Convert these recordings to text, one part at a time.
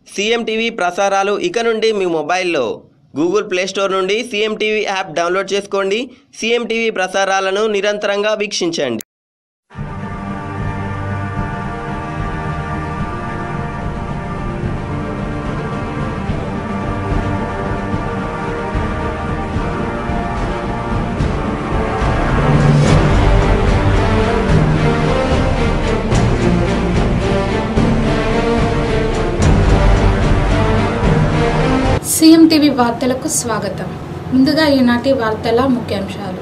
CM TV ప్రసారాలు ఇక నుండి మీ మొబైల్లో గూగుల్ ప్లే స్టోర్ నుండి సీఎం టీవీ యాప్ డౌన్లోడ్ చేసుకోండి సీఎం టీవీ ప్రసారాలను నిరంతరంగా వీక్షించండి సీఎం టీవీ వార్తలకు స్వాగతం ముందుగా ఈనాటి వార్తల ముఖ్యాంశాలు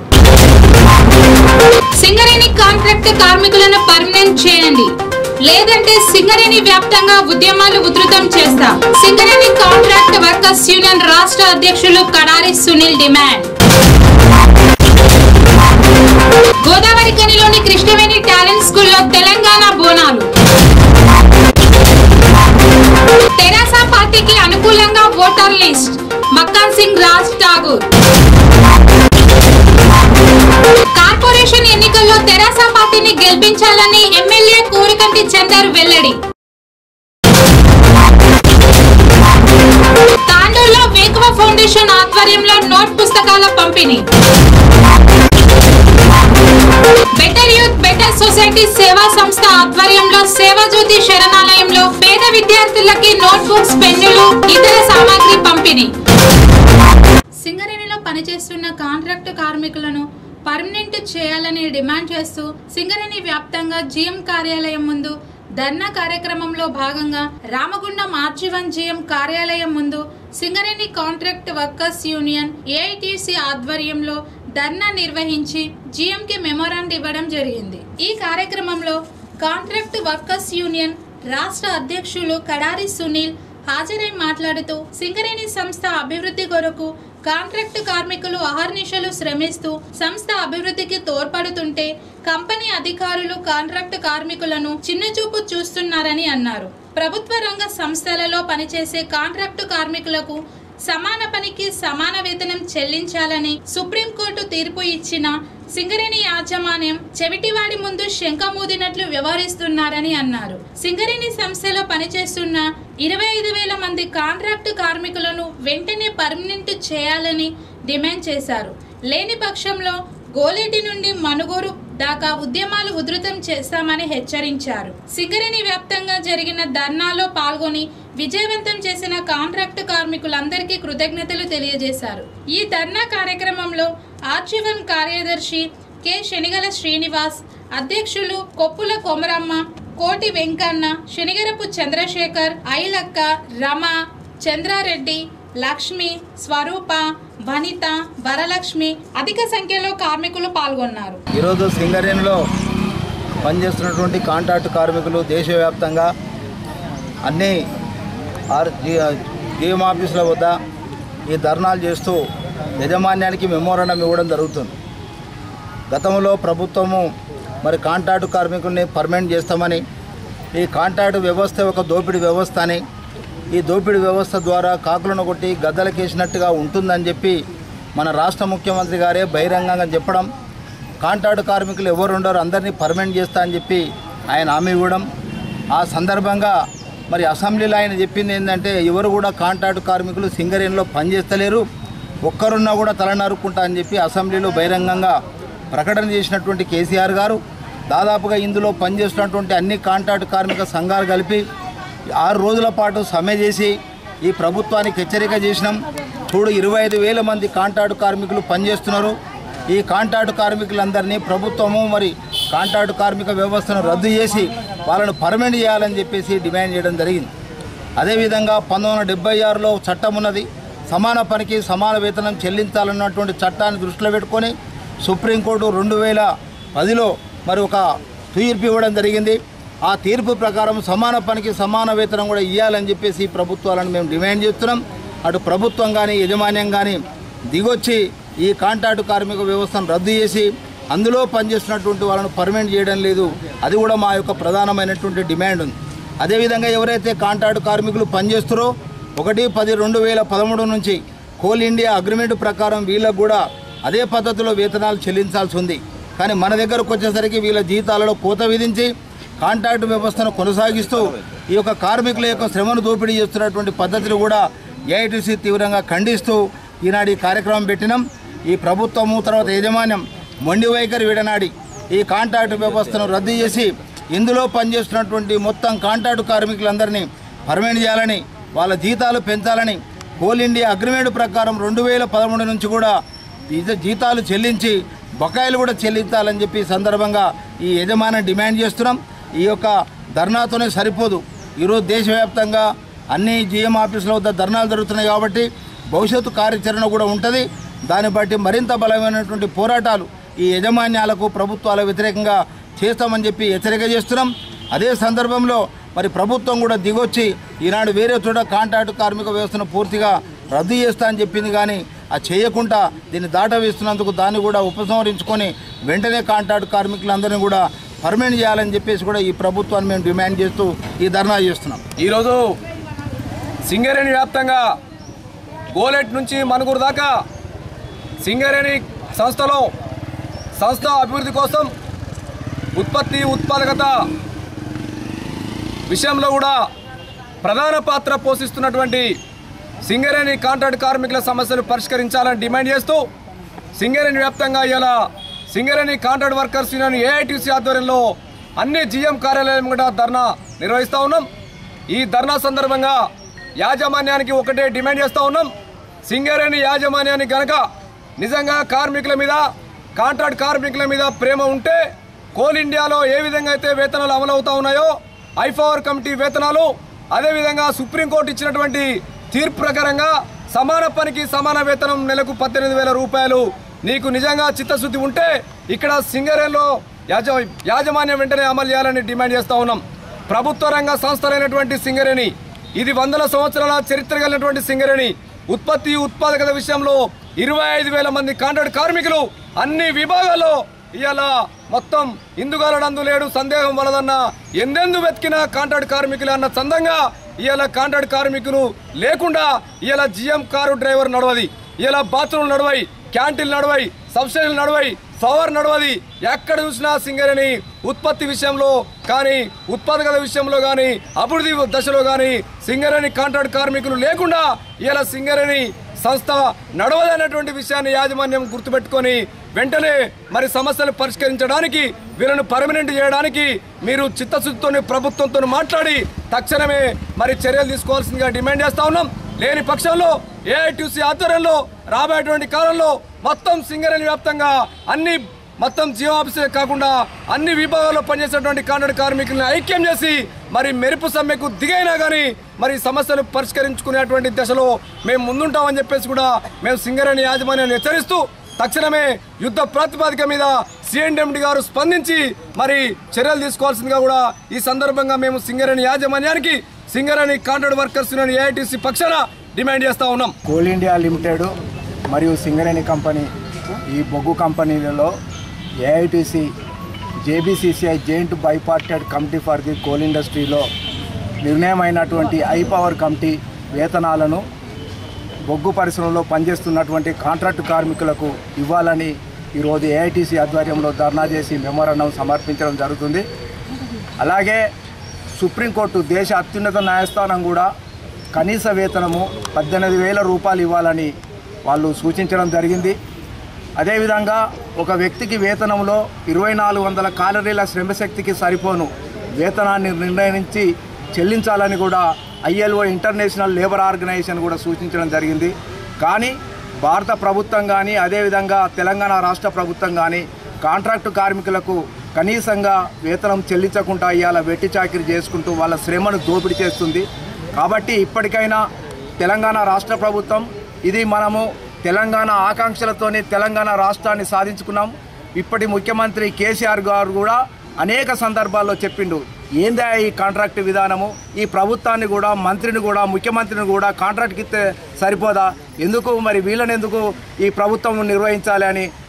సింగరేణి కాంట్రాక్ట్ కార్మికులను పర్మనెంట్ చేయండి లేదంటే సింగరేణి వ్యాప్తంగా ఉద్యమాలు ఉధృతం చేస్తా సింగరేణి కాంట్రాక్ట్ వర్కర్స్ యూనియన్ రాష్ట్ర అధ్యక్షులు కడారి సునీల్ డిమాండ్ గోదావరి కనిలోని కృష్ణవేణి టాలెంట్ స్కూల్లో తెలంగాణ బోనాలు తెరాస పార్టీకి అనుకూలంగా voter list Makkan Singh Raj Thakur corporation ఎన్నికల్లో తెరాస పార్టీని గెలిపించాలని ఎమ్మెల్యే కోరికంటి చందర్ వెల్లడి తాండూరులో వేకువ ఫౌండేషన్ ఆధ్వర్యంలో నోట్ పుస్తకాల పంపిణీ బెటర్ యూత్ బెటర్ సొసైటీ సేవా సంస్థ ఆధ్వర్యంలో సేవా జ్యోతి శరణాలయంలో పేద విద్యార్థులకి నోట్బుక్స్ పెన్నులు ఇతర సామాగ్రి పంపిణీ సింగరేణిలో పనిచేస్తున్న కాంట్రాక్టు కార్మికులను పర్మనెంట్ చేయాలని డిమాండ్ చేస్తూ సింగరేణి వ్యాప్తంగా జీఎం కార్యాలయం ముందు ధర్నా కార్యక్రమంలో భాగంగా రామగుండం ఆర్జీవన్ జీఎం కార్యాలయం ముందు Singareni contract workers union A I T C ఆధ్వర్యంలో ధర్నా నిర్వహించి జీఎంకి మెమోరాండ్ ఇవ్వడం జరిగింది ఈ కార్యక్రమంలో కాంట్రాక్ట్ వర్కర్స్ యూనియన్ రాష్ట్ర అధ్యక్షులు కడారి సునీల్ హాజరై మాట్లాడుతూ సింగరేణి సంస్థ అభివృద్ధి కొరకు కాంట్రాక్టు కార్మికులు అహర్నిశలు శ్రమిస్తూ సంస్థ అభివృద్ధికి తోడ్పడుతుంటే కంపెనీ అధికారులు కాంట్రాక్టు కార్మికులను చిన్నచూపు చూస్తున్నారని అన్నారు ప్రభుత్వ రంగ సంస్థలలో పనిచేసే కాంట్రాక్టు కార్మికులకు సమాన పనికి సమాన వేతనం చెల్లించాలని సుప్రీంకోర్టు తీర్పు ఇచ్చిన సింగరేణి యాజమాన్యం చెవిటివాడి ముందు శంఖమూదినట్లు వ్యవహరిస్తున్నారని అన్నారు సింగరేణి సంస్థలో పనిచేస్తున్న ఇరవై ఐదు వేల మంది కాంట్రాక్టు కార్మికులను వెంటనే పర్మనెంట్ చేయాలని డిమాండ్ చేశారు లేని పక్షంలో గోలేటి నుండి మనుగోరు దాకా ఉద్యమాలు ఉధృతం చేస్తామని హెచ్చరించారు సింగరేణి వ్యాప్తంగా జరిగిన ధర్నాలో పాల్గొని విజయవంతం చేసిన కాంట్రాక్టు కార్మికులందరికీ కృతజ్ఞతలు తెలియజేశారు ఈ ధర్నా కార్యక్రమంలో ఆర్చివన్ కార్యదర్శి కె శనిగల శ్రీనివాస్ అధ్యక్షులు కొప్పుల కొమరమ్మ కోటి వెంకన్న శనిగరపు చంద్రశేఖర్ ఐలక్క రమ చంద్రారెడ్డి లక్ష్మి స్వరూప వనిత వరలక్ష్మి అధిక సంఖ్యలో కార్మికులు పాల్గొన్నారు ఈరోజు సింగరేణిలో పనిచేస్తున్నటువంటి కాంట్రాక్ట్ కార్మికులు దేశవ్యాప్తంగా అన్ని ఆర్ జీఎం ఆఫీసుల వద్ద ఈ ధర్నాలు చేస్తూ యజమాన్యానికి మెమోరాండం ఇవ్వడం జరుగుతుంది గతంలో ప్రభుత్వము మరి కాంట్రాక్టు కార్మికుల్ని పర్మనెంట్ చేస్తామని ఈ కాంట్రాక్టు వ్యవస్థ ఒక దోపిడీ వ్యవస్థ అని ఈ దోపిడీ వ్యవస్థ ద్వారా కాకులను కొట్టి గద్దలకేసినట్టుగా ఉంటుందని చెప్పి మన రాష్ట్ర ముఖ్యమంత్రి గారే బహిరంగంగా చెప్పడం కాంట్రాక్టు కార్మికులు ఎవరు ఉండరు అందరినీ పర్మనెంట్ చేస్తా అని చెప్పి ఆయన హామీ ఇవ్వడం ఆ సందర్భంగా మరి అసెంబ్లీలో ఆయన చెప్పింది ఏంటంటే ఎవరు కూడా కాంట్రాక్టు కార్మికులు సింగరేణిలో పనిచేస్తలేరు ఒక్కరున్నా కూడా తల నరుక్కుంటా అని చెప్పి అసెంబ్లీలో బహిరంగంగా ప్రకటన చేసినటువంటి కేసీఆర్ గారు దాదాపుగా ఇందులో పనిచేస్తున్నటువంటి అన్ని కాంట్రాక్టు కార్మిక సంఘాలు కలిపి ఆరు రోజుల పాటు సమ్మె చేసి ఈ ప్రభుత్వానికి హెచ్చరిక చేసినాం చూడు ఇరవై ఐదు వేల మంది కాంట్రాక్టు కార్మికులు పనిచేస్తున్నారు ఈ కాంట్రాక్టు కార్మికులందరినీ ప్రభుత్వము మరి కాంట్రాక్టు కార్మిక వ్యవస్థను రద్దు చేసి వాళ్ళను పర్మనెంట్ చేయాలని చెప్పేసి డిమాండ్ చేయడం జరిగింది అదేవిధంగా పంతొమ్మిది వందల డెబ్బై ఆరులో చట్టం ఉన్నది సమాన పనికి సమాన వేతనం చెల్లించాలన్నటువంటి చట్టాన్ని దృష్టిలో పెట్టుకొని సుప్రీంకోర్టు రెండు వేల పదిలో మరి ఒక తీర్పు ఇవ్వడం జరిగింది ఆ తీర్పు ప్రకారం సమాన పనికి సమాన వేతనం కూడా ఇవ్వాలని చెప్పేసి ఈ ప్రభుత్వాలను మేము డిమాండ్ చేస్తున్నాం అటు ప్రభుత్వం కానీ యజమాన్యం కానీ దిగొచ్చి ఈ కాంట్రాక్టు కార్మిక వ్యవస్థను రద్దు చేసి అందులో పనిచేస్తున్నటువంటి వాళ్ళను పర్మనెంట్ చేయడం లేదు అది కూడా మా యొక్క ప్రధానమైనటువంటి డిమాండ్ ఉంది అదేవిధంగా ఎవరైతే కాంట్రాక్టు కార్మికులు పనిచేస్తారో ఒకటి పది రెండు వేల పదమూడు నుంచి కోల్ ఇండియా అగ్రిమెంట్ ప్రకారం వీళ్ళకు కూడా అదే పద్ధతిలో వేతనాలు చెల్లించాల్సి ఉంది కానీ మన దగ్గరకు వచ్చేసరికి వీళ్ళ జీతాలలో కోత విధించి కాంట్రాక్ట్ వ్యవస్థను కొనసాగిస్తూ ఈ యొక్క కార్మికుల యొక్క శ్రమను దోపిడీ చేస్తున్నటువంటి పద్ధతిని కూడా ఏఐటీసీ తీవ్రంగా ఖండిస్తూ ఈనాడు ఈ కార్యక్రమం పెట్టినాం ఈ ప్రభుత్వము తర్వాత యాజమాన్యం మొండి వైఖరి విడనాడి ఈ కాంట్రాక్ట్ వ్యవస్థను రద్దు చేసి ఇందులో పనిచేస్తున్నటువంటి మొత్తం కాంట్రాక్టు కార్మికులందరినీ పర్మనెంట్ చేయాలని వాళ్ళ జీతాలు పెంచాలని కోల్ ఇండియా అగ్రిమెంట్ ప్రకారం రెండు వేల పదమూడు నుంచి కూడా జీత- జీతాలు చెల్లించి బకాయిలు కూడా చెల్లించాలని చెప్పి ఈ సందర్భంగా ఈ యజమాని డిమాండ్ చేస్తున్నాం ఈ యొక్క ధర్నాతోనే సరిపోదు ఈరోజు దేశవ్యాప్తంగా అన్ని జిఎం ఆఫీసుల వద్ద ధర్నాలు జరుగుతున్నాయి కాబట్టి భవిష్యత్తు కార్యాచరణ కూడా ఉంటుంది దాన్ని బట్టి మరింత బలమైనటువంటి పోరాటాలు ఈ యజమాన్యాలకు ప్రభుత్వాల వ్యతిరేకంగా చేస్తామని చెప్పి హెచ్చరిక చేస్తున్నాం అదే సందర్భంలో మరి ప్రభుత్వం కూడా దిగొచ్చి ఈనాడు వేరే చోట కాంట్రాక్టు కార్మిక వ్యవస్థను పూర్తిగా రద్దు చేస్తా అని చెప్పింది కానీ అది చేయకుండా దీన్ని దాట వేస్తున్నందుకు దాన్ని కూడా ఉపసంహరించుకొని వెంటనే కాంట్రాక్టు కార్మికులందరినీ కూడా పర్మనెంట్ చేయాలని చెప్పేసి కూడా ఈ ప్రభుత్వాన్ని మేము డిమాండ్ చేస్తూ ఈ ధర్నా చేస్తున్నాం ఈరోజు సింగరేణి వ్యాప్తంగా గోలెట్ నుంచి మనుగురు దాకా సింగరేణి సంస్థలో సంస్థ అభివృద్ధి కోసం ఉత్పత్తి ఉత్పాదకత విషయంలో కూడా ప్రధాన పాత్ర పోషిస్తున్నటువంటి సింగరేణి కాంట్రాక్ట్ కార్మికుల సమస్యలు పరిష్కరించాలని డిమాండ్ చేస్తూ సింగరేణి వ్యాప్తంగా ఇలా Singareni contract workers union A I T C ఆధ్వర్యంలో అన్ని జీఎం కార్యాలయం కూడా ధర్నా నిర్వహిస్తూ ఉన్నాం ఈ ధర్నా సందర్భంగా యాజమాన్యానికి ఒకటే డిమాండ్ చేస్తూ ఉన్నాం సింగరేణి యాజమాన్యానికి గనక నిజంగా కార్మికుల మీద కాంట్రాక్ట్ కార్మికుల మీద ప్రేమ ఉంటే కోల్ ఇండియాలో ఏ విధంగా అయితే వేతనాలు అమలవుతా ఉన్నాయో ఐఫవర్ కమిటీ వేతనాలు అదేవిధంగా సుప్రీంకోర్టు ఇచ్చినటువంటి తీర్పు ప్రకారంగా సమాన పనికి సమాన వేతనం నెలకు పద్దెనిమిది వేల రూపాయలు నీకు నిజంగా చిత్తశుద్ధి ఉంటే ఇక్కడ సింగరేణిలో యాజ యాజమాన్యం వెంటనే అమలు చేయాలని డిమాండ్ చేస్తా ఉన్నాం ప్రభుత్వ రంగ సంస్థలైనటువంటి సింగరేణి ఇది వందల సంవత్సరాల చరిత్ర కలిగినటువంటి సింగరేణి ఉత్పత్తి ఉత్పాదకత విషయంలో ఇరవై ఐదు వేల మంది కాంట్రాక్ట్ కార్మికులు అన్ని విభాగాల్లో ఇవాళ మొత్తం ఇందుగలడందు లేడు సందేహం వలదన్న ఎందెందు వెతికినా కాంట్రాక్ట్ కార్మికులు అన్న చందంగా ఇవాళ కాంట్రాక్ట్ కార్మికులు లేకుండా ఇవాళ జిఎం కారు డ్రైవర్ నడవది ఇలా బాత్రూమ్ నడవై క్యాంటీన్లు నడవై సబ్స్టేషన్లు నడవై పవర్ నడవది ఎక్కడ చూసినా సింగరేణి ఉత్పత్తి విషయంలో కానీ ఉత్పాదకత విషయంలో కానీ అభివృద్ధి దశలో కానీ సింగరేణి కాంట్రాక్ట్ కార్మికులు లేకుండా ఇలా సింగరేణి సంస్థ నడవదన్నటువంటి విషయాన్ని యాజమాన్యం గుర్తుపెట్టుకొని వెంటనే మరి సమస్యలు పరిష్కరించడానికి వీళ్ళను పర్మనెంట్ చేయడానికి మీరు చిత్తశుద్ధితో ప్రభుత్వంతో మాట్లాడి తక్షణమే మరి చర్యలు తీసుకోవాల్సిందిగా డిమాండ్ చేస్తా ఉన్నాం లేని పక్షంలో ఏఐటీసీ ఆధ్వర్యంలో రాబోయేటువంటి కాలంలో మొత్తం సింగరేణి వ్యాప్తంగా అన్ని మొత్తం జియో ఆఫీసే కాకుండా అన్ని విభాగాల్లో పనిచేసేటువంటి కాంట్రాక్ట్ కార్మికులను ఐక్యం చేసి మరి మెరుపు సమ్మెకు దిగైనా కానీ మరి సమస్యలు పరిష్కరించుకునేటువంటి దశలో మేము ముందుంటామని చెప్పేసి కూడా మేము సింగరేణి యాజమాన్యాన్ని హెచ్చరిస్తూ తక్షణమే యుద్ధ ప్రాతిపదిక మీద సిఎండి గారు స్పందించి మరి చర్యలు తీసుకోవాల్సిందిగా కూడా ఈ సందర్భంగా మేము సింగరేణి యాజమాన్యానికి Singareni contract workers union A I T C పక్షాన డిమాండ్ చేస్తా ఉన్నాం కోల్ ఇండియా లిమిటెడ్ మరియు సింగరేణి కంపెనీ ఈ బొగ్గు కంపెనీలలో A I T C J B C C I joint bipartite committee for the coal ఇండస్ట్రీలో నిర్ణయమైనటువంటి ఐ పవర్ కమిటీ వేతనాలను బొగ్గు పరిశ్రమలో పనిచేస్తున్నటువంటి కాంట్రాక్టు కార్మికులకు ఇవ్వాలని ఈరోజు ఏఐటీసీ ఆధ్వర్యంలో ధర్నా చేసి మెమోరాండం సమర్పించడం జరుగుతుంది అలాగే సుప్రీంకోర్టు దేశ అత్యున్నత న్యాయస్థానం కూడా కనీస వేతనము పద్దెనిమిది వేల రూపాయలు ఇవ్వాలని వాళ్ళు సూచించడం జరిగింది అదేవిధంగా ఒక వ్యక్తికి వేతనంలో ఇరవై నాలుగు వందల కాలరీల శ్రమశక్తికి సరిపోను వేతనాన్ని నిర్ణయించి చెల్లించాలని కూడా ఐఎల్ఓ ఇంటర్నేషనల్ లేబర్ ఆర్గనైజేషన్ కూడా సూచించడం జరిగింది కానీ భారత ప్రభుత్వం కానీ అదేవిధంగా తెలంగాణ రాష్ట్ర ప్రభుత్వం కానీ కాంట్రాక్టు కార్మికులకు కనీసంగా వేతనం చెల్లించకుండా ఇవాళ వెట్టి చాకిరి చేసుకుంటూ వాళ్ళ శ్రమను దోపిడీ చేస్తుంది కాబట్టి ఇప్పటికైనా తెలంగాణ రాష్ట్ర ప్రభుత్వం ఇది మనము తెలంగాణ ఆకాంక్షలతోని తెలంగాణ రాష్ట్రాన్ని సాధించుకున్నాం ఇప్పటి ముఖ్యమంత్రి కేసీఆర్ గారు కూడా అనేక సందర్భాల్లో చెప్పిండు ఏందా ఈ కాంట్రాక్ట్ విధానము ఈ ప్రభుత్వాన్ని కూడా మంత్రిని కూడా ముఖ్యమంత్రిని కూడా కాంట్రాక్ట్కి ఇస్తే సరిపోదా ఎందుకు మరి వీళ్ళని ఎందుకు ఈ ప్రభుత్వం నిర్వహించాలి అని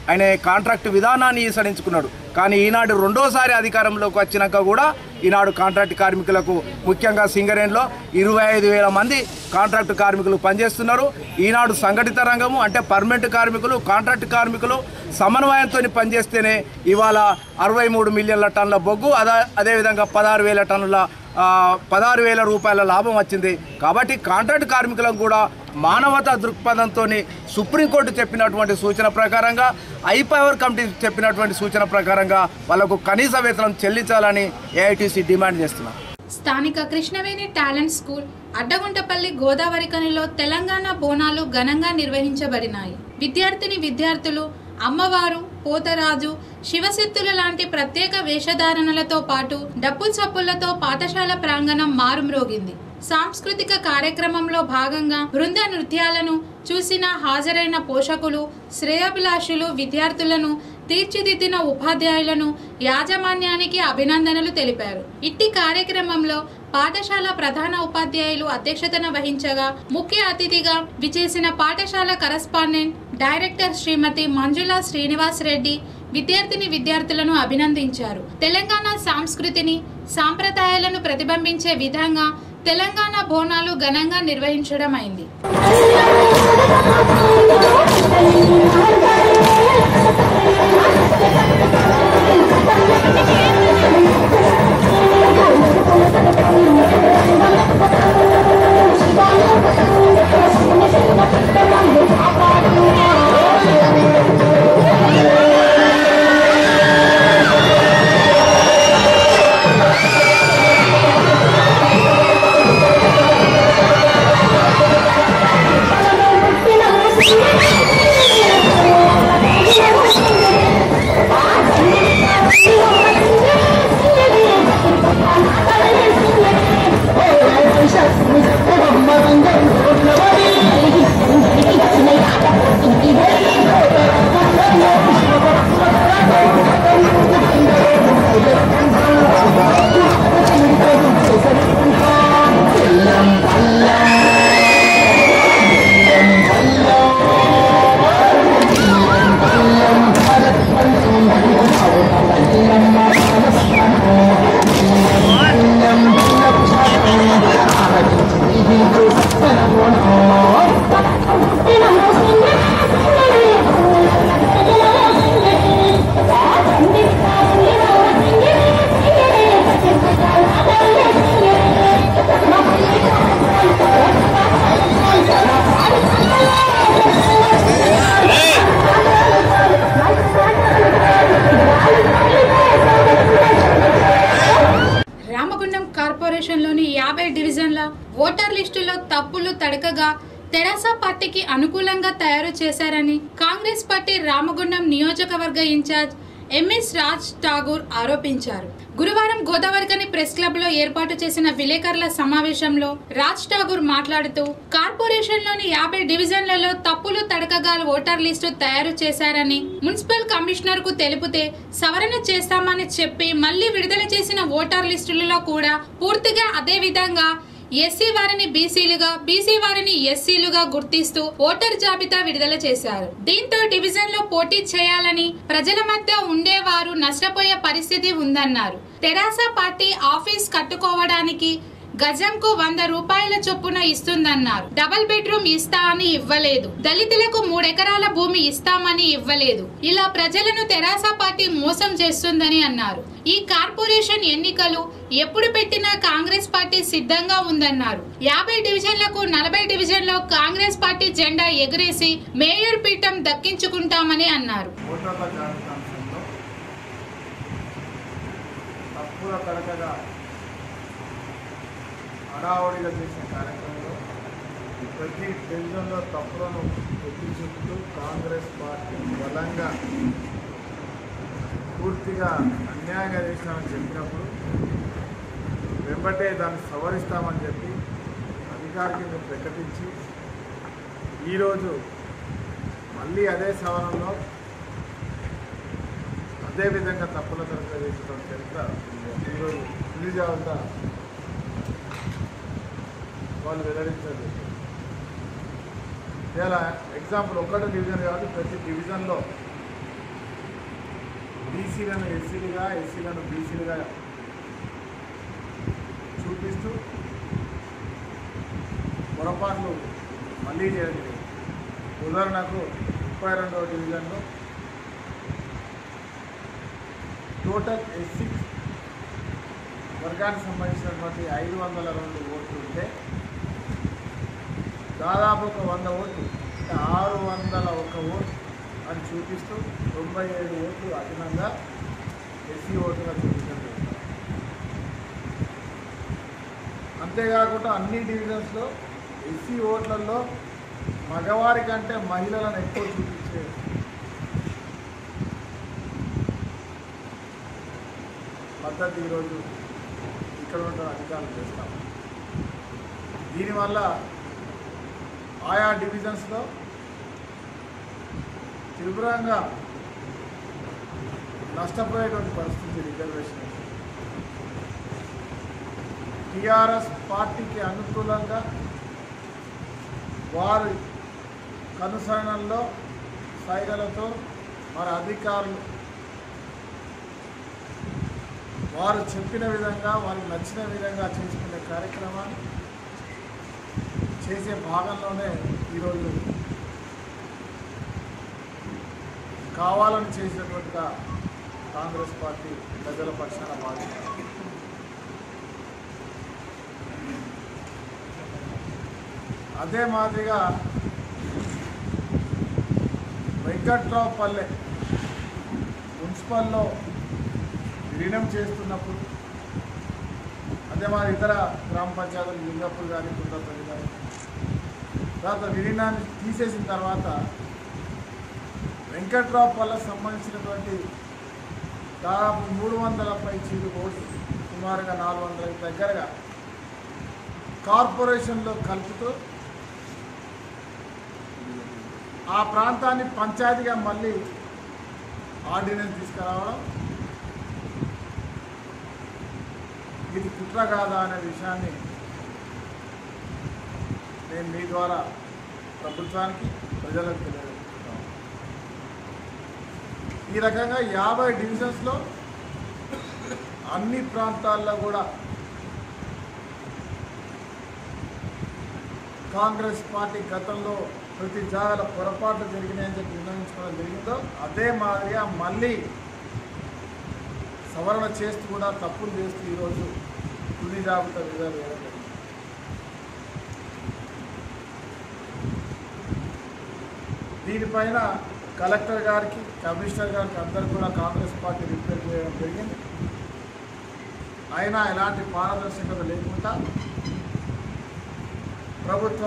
ఆయన కాంట్రాక్ట్ విధానాన్ని ఈసడించుకున్నాడు కానీ ఈనాడు రెండోసారి అధికారంలోకి వచ్చినాక కూడా ఈనాడు కాంట్రాక్ట్ కార్మికులకు ముఖ్యంగా సింగరేణిలో ఇరవై ఐదు వేల మంది కాంట్రాక్ట్ కార్మికులు పనిచేస్తున్నారు ఈనాడు సంఘటిత రంగము అంటే పర్మనెంట్ కార్మికులు కాంట్రాక్ట్ కార్మికులు సమన్వయంతో పనిచేస్తేనే ఇవాళ అరవై మూడు మిలియన్ల టన్నుల బొగ్గు అదే అదేవిధంగా పదహారు వేల టన్నుల ఆ, పదహారు వేల రూపాయల లాభం వచ్చింది కాబట్టి కాంట్రాక్ట్ కార్మికులకు కూడా మానవతా దృక్పథంతో సుప్రీంకోర్టు చెప్పినటువంటి సూచన ప్రకారంగా ఐ పవర్ కమిటీ చెప్పినటువంటి సూచన ప్రకారంగా వాళ్ళకు కనీస వేతనం చెల్లించాలని ఏఐటీసీ డిమాండ్ చేస్తున్నారు స్థానిక కృష్ణవేణి టాలెంట్ స్కూల్ అడ్డగుంటపల్లి గోదావరి కనిలో తెలంగాణ బోనాలు ఘనంగా నిర్వహించబడినాయి విద్యార్థిని విద్యార్థులు అమ్మవారు పోతరాజు శివశక్తుల లాంటి ప్రత్యేక వేషధారణలతో పాటు డప్పు చప్పులతో పాఠశాల ప్రాంగణం మారుమ్రోగింది సాంస్కృతిక కార్యక్రమంలో భాగంగా బృంద నృత్యాలను చూసిన హాజరైన పోషకులు శ్రేయోభిలాషులు విద్యార్థులను తీర్చిదిద్దిన ఉపాధ్యాయులను యాజమాన్యానికి అభినందనలు తెలిపారు ఇట్టి కార్యక్రమంలో పాఠశాల ప్రధాన ఉపాధ్యాయులు అధ్యక్షతన వహించగా ముఖ్య అతిథిగా విచేసిన పాఠశాల కరస్పాండెంట్ డైరెక్టర్ శ్రీమతి మంజుల శ్రీనివాస్ రెడ్డి విద్యార్థిని విద్యార్థులను అభినందించారు తెలంగాణ సంస్కృతిని సాంప్రదాయాలను ప్రతిబింబించే విధంగా తెలంగాణ బోనాలు ఘనంగా నిర్వహించడం అయింది రామగుండం కార్పొరేషన్లోని యాభై డివిజన్ల ఓటర్ లిస్టులో తప్పులు తడకగా తెరాస పార్టీకి అనుకూలంగా తయారు చేశారని కాంగ్రెస్ పార్టీ రామగుండం నియోజకవర్గ ఇన్ఛార్జ్ ఎంఎస్ రాజ్ ఠాగూర్ ఆరోపించారు గురువారం గోదావరికని ప్రెస్ క్లబ్ లో ఏర్పాటు చేసిన విలేకరుల సమావేశంలో రాజ్ ఠాగూర్ మాట్లాడుతూ కార్పొరేషన్ లోని యాభై డివిజన్లలో తప్పులు తడకగా ఓటర్ లిస్టు తయారు చేశారని మున్సిపల్ కమిషనర్ కు తెలిపితే సవరణ చేస్తామని చెప్పి మళ్లీ విడుదల చేసిన ఓటర్ లిస్టులలో కూడా పూర్తిగా అదే విధంగా ఎస్సీ వారిని బీసీలుగా బీసీ వారిని ఎస్సీలుగా గుర్తిస్తూ ఓటర్ జాబితా విడుదల చేశారు దీంతో డివిజన్ లో పోటీ చేయాలని ప్రజల మధ్య ఉండేవారు నష్టపోయే పరిస్థితి ఉందన్నారు తెరాస పార్టీ ఆఫీస్ కట్టుకోవడానికి గజంకు వంద రూపాయల చొప్పున ఇస్తుందన్నారు డబల్ బెడ్రూమ్ ఇస్తా అని ఇవ్వలేదు దళితులకు మూడెకరాల భూమి ఇస్తామని ఇవ్వలేదు ఇలా ప్రజలను తెరాస పార్టీ మోసం చేస్తుందని అన్నారు ఈ కార్పొరేషన్ ఎన్నికలు ఎప్పుడు పెట్టినా కాంగ్రెస్ పార్టీ సిద్ధంగా ఉందన్నారు యాభై డివిజన్లకు నలభై డివిజన్లో కాంగ్రెస్ పార్టీ జెండా ఎగురేసి మేయర్ పీఠం దక్కించుకుంటామని అన్నారు ఓటర్ల జాబితాంశంలో తప్పుల తడకగా హడావుడిగా చేసిన కార్యక్రమంలో ప్రతి డివిజన్లో తప్పులను ఎత్తి చూపుతూ కాంగ్రెస్ పార్టీ బలంగా పూర్తిగా అన్యాయంగా చేసినామని చెప్పినప్పుడు వెంబటే దాన్ని సవరిస్తామని చెప్పి అధికారికంగా ప్రకటించి ఈరోజు మళ్ళీ అదే సవరణలో అదేవిధంగా తప్పుల తరగతి చేసిన చరిత్ర ఈరోజు రిలీజ్ అవుతా వాళ్ళు వెల్లడించారు ఇలా ఎగ్జాంపుల్ ఒక్కటే డివిజన్ కాదు ప్రతి డివిజన్లో బీసీలను ఎస్సీలుగా ఎస్సీలను బీసీలుగా చూపిస్తూ పొరపాట్లు మళ్ళీ చేయడం జరిగింది ఉదాహరణకు ముప్పై రెండవ డివిజన్లో టోటల్ ఎస్సీ వర్గానికి సంబంధించినటువంటి ఐదు వందల రెండు ఓట్లు ఉంటే దాదాపు ఒక వంద ఓట్లు అంటే ఆరు వందల ఒక ఓటు అని చూపిస్తూ తొంభై ఏడు ఓట్లు అదనంగా ఎస్సీ ఓటుగా చూపించడం జరిగింది. అంతేకాకుండా అన్ని డివిజన్స్లో ఎస్సీ ఓట్లలో మగవారి కంటే మహిళలను ఎక్కువ చూపించే పద్ధతి ఈరోజు ఇక్కడ ఉన్న అధికారులు చేస్తాం దీనివల్ల ఆయా డివిజన్స్లో తీవ్రంగా నష్టపోయేటువంటి పరిస్థితి రిజర్వేషన్ టీఆర్ఎస్ పార్టీకి అనుకూలంగా వారి కనుసరణల్లో సైగలతో మరి అధికారులు వారు చెప్పిన విధంగా వారికి నచ్చిన విధంగా చేసుకునే కార్యక్రమాన్ని చేసే భాగంలోనే ఈరోజు కావాలని చేసినట్టుగా కాంగ్రెస్ పార్టీ ప్రజల పక్షాన భావిస్తారు అదే మాదిరిగా వెంకట్రావు పల్లె మున్సిపల్లో విలీనం చేస్తున్నప్పుడు అదే మా ఇతర గ్రామ పంచాయతీలు లింగపూర్ కానీ కుందపల్లి కానీ తర్వాత విలీనాన్ని తీసేసిన తర్వాత వెంకట్రావు పల్లె సంబంధించినటువంటి దాదాపు మూడు వందల పై చీలు ఓట్లు సుమారుగా నాలుగు వందలకి దగ్గరగా కార్పొరేషన్లో కలుపుతూ ఆ ప్రాంతాన్ని పంచాయతీగా మళ్ళీ ఆర్డినెన్స్ తీసుకురావడం ఇది కుట్ర కాదా అనే విషయాన్ని నేను మీ ద్వారా ప్రభుత్వానికి ప్రజలకు తెలియజేస్తున్నాను ఈ రకంగా యాభై డివిజన్స్లో అన్ని ప్రాంతాల్లో కూడా కాంగ్రెస్ పార్టీ గతంలో ప్రతి జాగాల పొరపాట్లు జరిగినాయని చెప్పి నిర్ణయించుకోవడం జరిగిందో అదే మాదిరిగా మళ్ళీ సవరణ చేస్తూ కూడా తప్పులు చేస్తూ ఈరోజు తుది జాబితా విడుదల చేయడం జరిగింది. దీనిపైన కలెక్టర్ గారికి కమిషనర్ గారికి అందరు కూడా కాంగ్రెస్ పార్టీ రిపేర్ చేయడం జరిగింది అయినా ఎలాంటి పారదర్శకత లేకుండా ప్రభుత్వ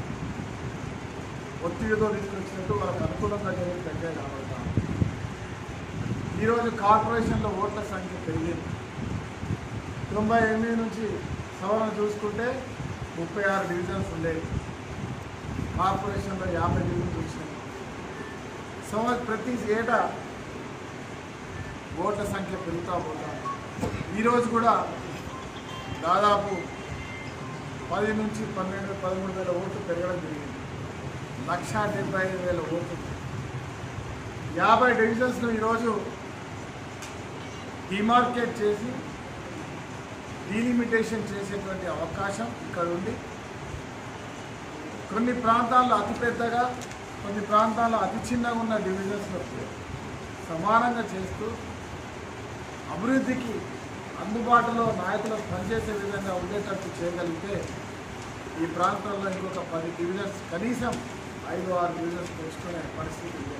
ఒత్తిడితో తీసుకొచ్చినట్టు వాళ్ళకు అనుకూలంగా జరిగిన దగ్గర కనబడతాం ఈరోజు కార్పొరేషన్లో ఓట్ల సంఖ్య పెరిగింది తొంభై ఎనిమిది నుంచి సవరణ చూసుకుంటే ముప్పై ఆరు డివిజన్స్ ఉండేవి కార్పొరేషన్లో యాభై డివిజన్స్ వచ్చినాయి సంవత్సరం ప్రతి ఏటా ఓట్ల సంఖ్య పెరుగుతూ పోతాం ఈరోజు కూడా దాదాపు పది నుంచి పన్నెండు పదమూడు వేల ఓట్లు పెరగడం జరిగింది లక్ష డెబ్బై ఐదు వేల ఓట్లు యాభై డివిజన్స్ను ఈరోజు డిమార్కేట్ చేసి డీలిమిటేషన్ చేసేటువంటి అవకాశం ఇక్కడ ఉంది కొన్ని ప్రాంతాల్లో అతిపెద్దగా కొన్ని ప్రాంతాల్లో అతి చిన్నగా ఉన్న డివిజన్స్లో సమానంగా చేస్తూ అభివృద్ధికి అందుబాటులో నాయకులకు పనిచేసే విధంగా ఉండేటట్టు చేయగలిగితే ఈ ప్రాంతంలో ఇంకొక పది డివిజన్స్ కనీసం ఐదు ఆరు డివిజన్స్ పెంచుకునే పరిస్థితి లేదు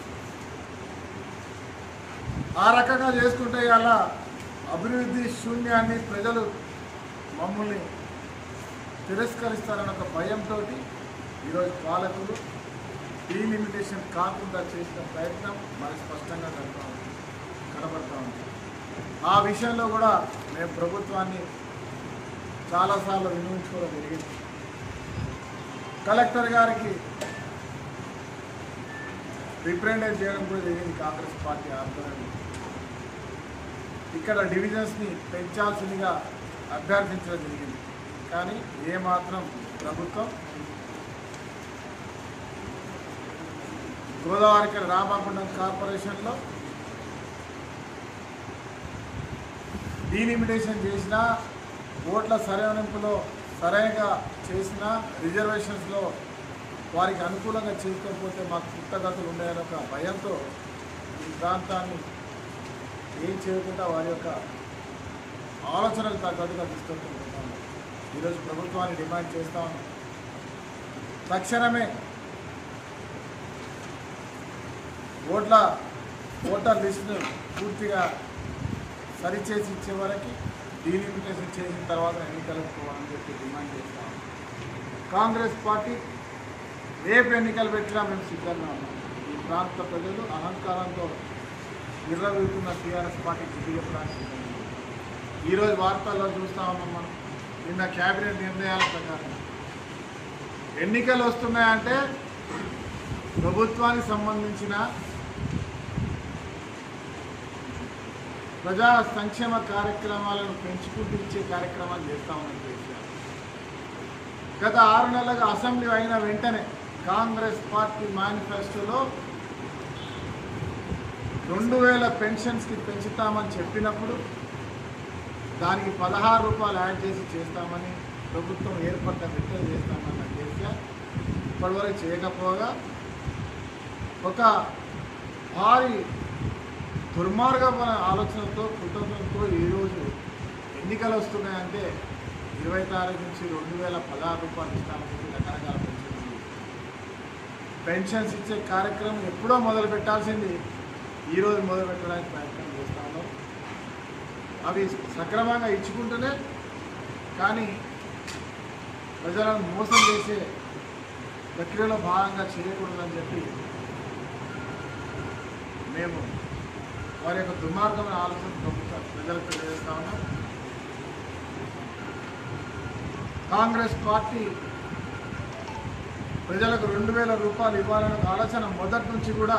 ఆ రకంగా చేసుకుంటే ఇలా అభివృద్ధి శూన్యాన్ని ప్రజలు మమ్మల్ని తిరస్కరిస్తారన్న ఒక భయంతో ఈరోజు పాలకులు డీలిమిటేషన్ కాకుండా చేసిన ప్రయత్నం మరి స్పష్టంగా కనపడతా ఉంది కనబడతా ఉంది ఆ విషయంలో కూడా మేము ప్రభుత్వాన్ని చాలాసార్లు వినియోగించుకోవడం జరిగింది కలెక్టర్ గారికి రిప్రజెంటేట్ చేయడం కూడా జరిగింది కాంగ్రెస్ పార్టీ ఆధ్వర్యంలో ఇక్కడ డివిజన్స్ని పెంచాల్సిందిగా అభ్యర్థించడం జరిగింది కానీ ఏమాత్రం ప్రభుత్వం గోదావరికి రామగుండం కార్పొరేషన్లో డీలిమిటేషన్ చేసినా ఓట్ల సరైనపులో సరైనగా చేసిన రిజర్వేషన్స్లో వారికి అనుకూలంగా చేసుకోకపోతే మాకు పుట్టగతులు ఉన్నాయని ఒక భయంతో ఈ ప్రాంతాన్ని ఏం చేయకుండా వారి యొక్క ఆలోచనలు తగ్గట్టుగా తీసుకుంటున్నాము ఈరోజు ప్రభుత్వాన్ని డిమాండ్ చేస్తా ఉన్నాం తక్షణమే ఓట్ల ఓటర్ లిస్టును పూర్తిగా సరిచేసి ఇచ్చే వరకు డీలిమిటేషన్ చేసిన తర్వాత ఎన్నికలకు పోవాలని చెప్పి డిమాండ్ చేస్తాం కాంగ్రెస్ పార్టీ రేపు ఎన్నికలు పెట్టినా మేము సిద్ధంగా ఉన్నాం ఈ ప్రాంత ప్రజలు అహంకారంతో నిర్వహిస్తున్న టీఆర్ఎస్ పార్టీ స్థితి చెప్పడానికి సిద్ధంగా ఉన్నాం. ఈరోజు వార్తల్లో చూస్తా ఉన్నాం మనం నిన్న కేబినెట్ నిర్ణయాల ప్రకారం ఎన్నికలు వస్తున్నాయంటే ప్రభుత్వానికి సంబంధించిన ప్రజా సంక్షేమ కార్యక్రమాలను పెంచుకుంటూ ఇచ్చే కార్యక్రమాలు చేస్తా ఉన్నాం కేసీఆర్ గత ఆరు నెలలుగా అసెంబ్లీ అయిన వెంటనే కాంగ్రెస్ పార్టీ మేనిఫెస్టోలో రెండు వేల పెన్షన్స్కి పెంచుతామని చెప్పినప్పుడు దానికి పదహారు రూపాయలు యాడ్ చేసి చేస్తామని ప్రభుత్వం ఏర్పడ్డ వెంటనే చేస్తామన్న కేసీఆర్ ఇప్పటివరకు చేయకపోగా ఒక భారీ దుర్మార్గమైన ఆలోచనతో కుటుంబంతో ఈరోజు ఎన్నికలు వస్తున్నాయంటే ఇరవై తారీఖు నుంచి రెండు వేల పదహారు రూపాయలు ఇస్తామని చెప్పి రకరకాల పెన్షన్స్ పెన్షన్స్ ఇచ్చే కార్యక్రమం ఎప్పుడో మొదలు పెట్టాల్సింది ఈరోజు మొదలు పెట్టడానికి ప్రయత్నం చేస్తా ఉన్నాం అవి సక్రమంగా ఇచ్చుకుంటూనే కానీ ప్రజలను మోసం చేసే ప్రక్రియలో భాగంగా చేయకూడదని చెప్పి మేము వారి యొక్క దుర్మార్గమైన ఆలోచన ప్రభుత్వం ప్రజలకు తెలియజేస్తా ఉన్నాం కాంగ్రెస్ పార్టీ ప్రజలకు రెండు వేల రూపాయలు ఇవ్వాలనే ఆలోచన మొదటి నుంచి కూడా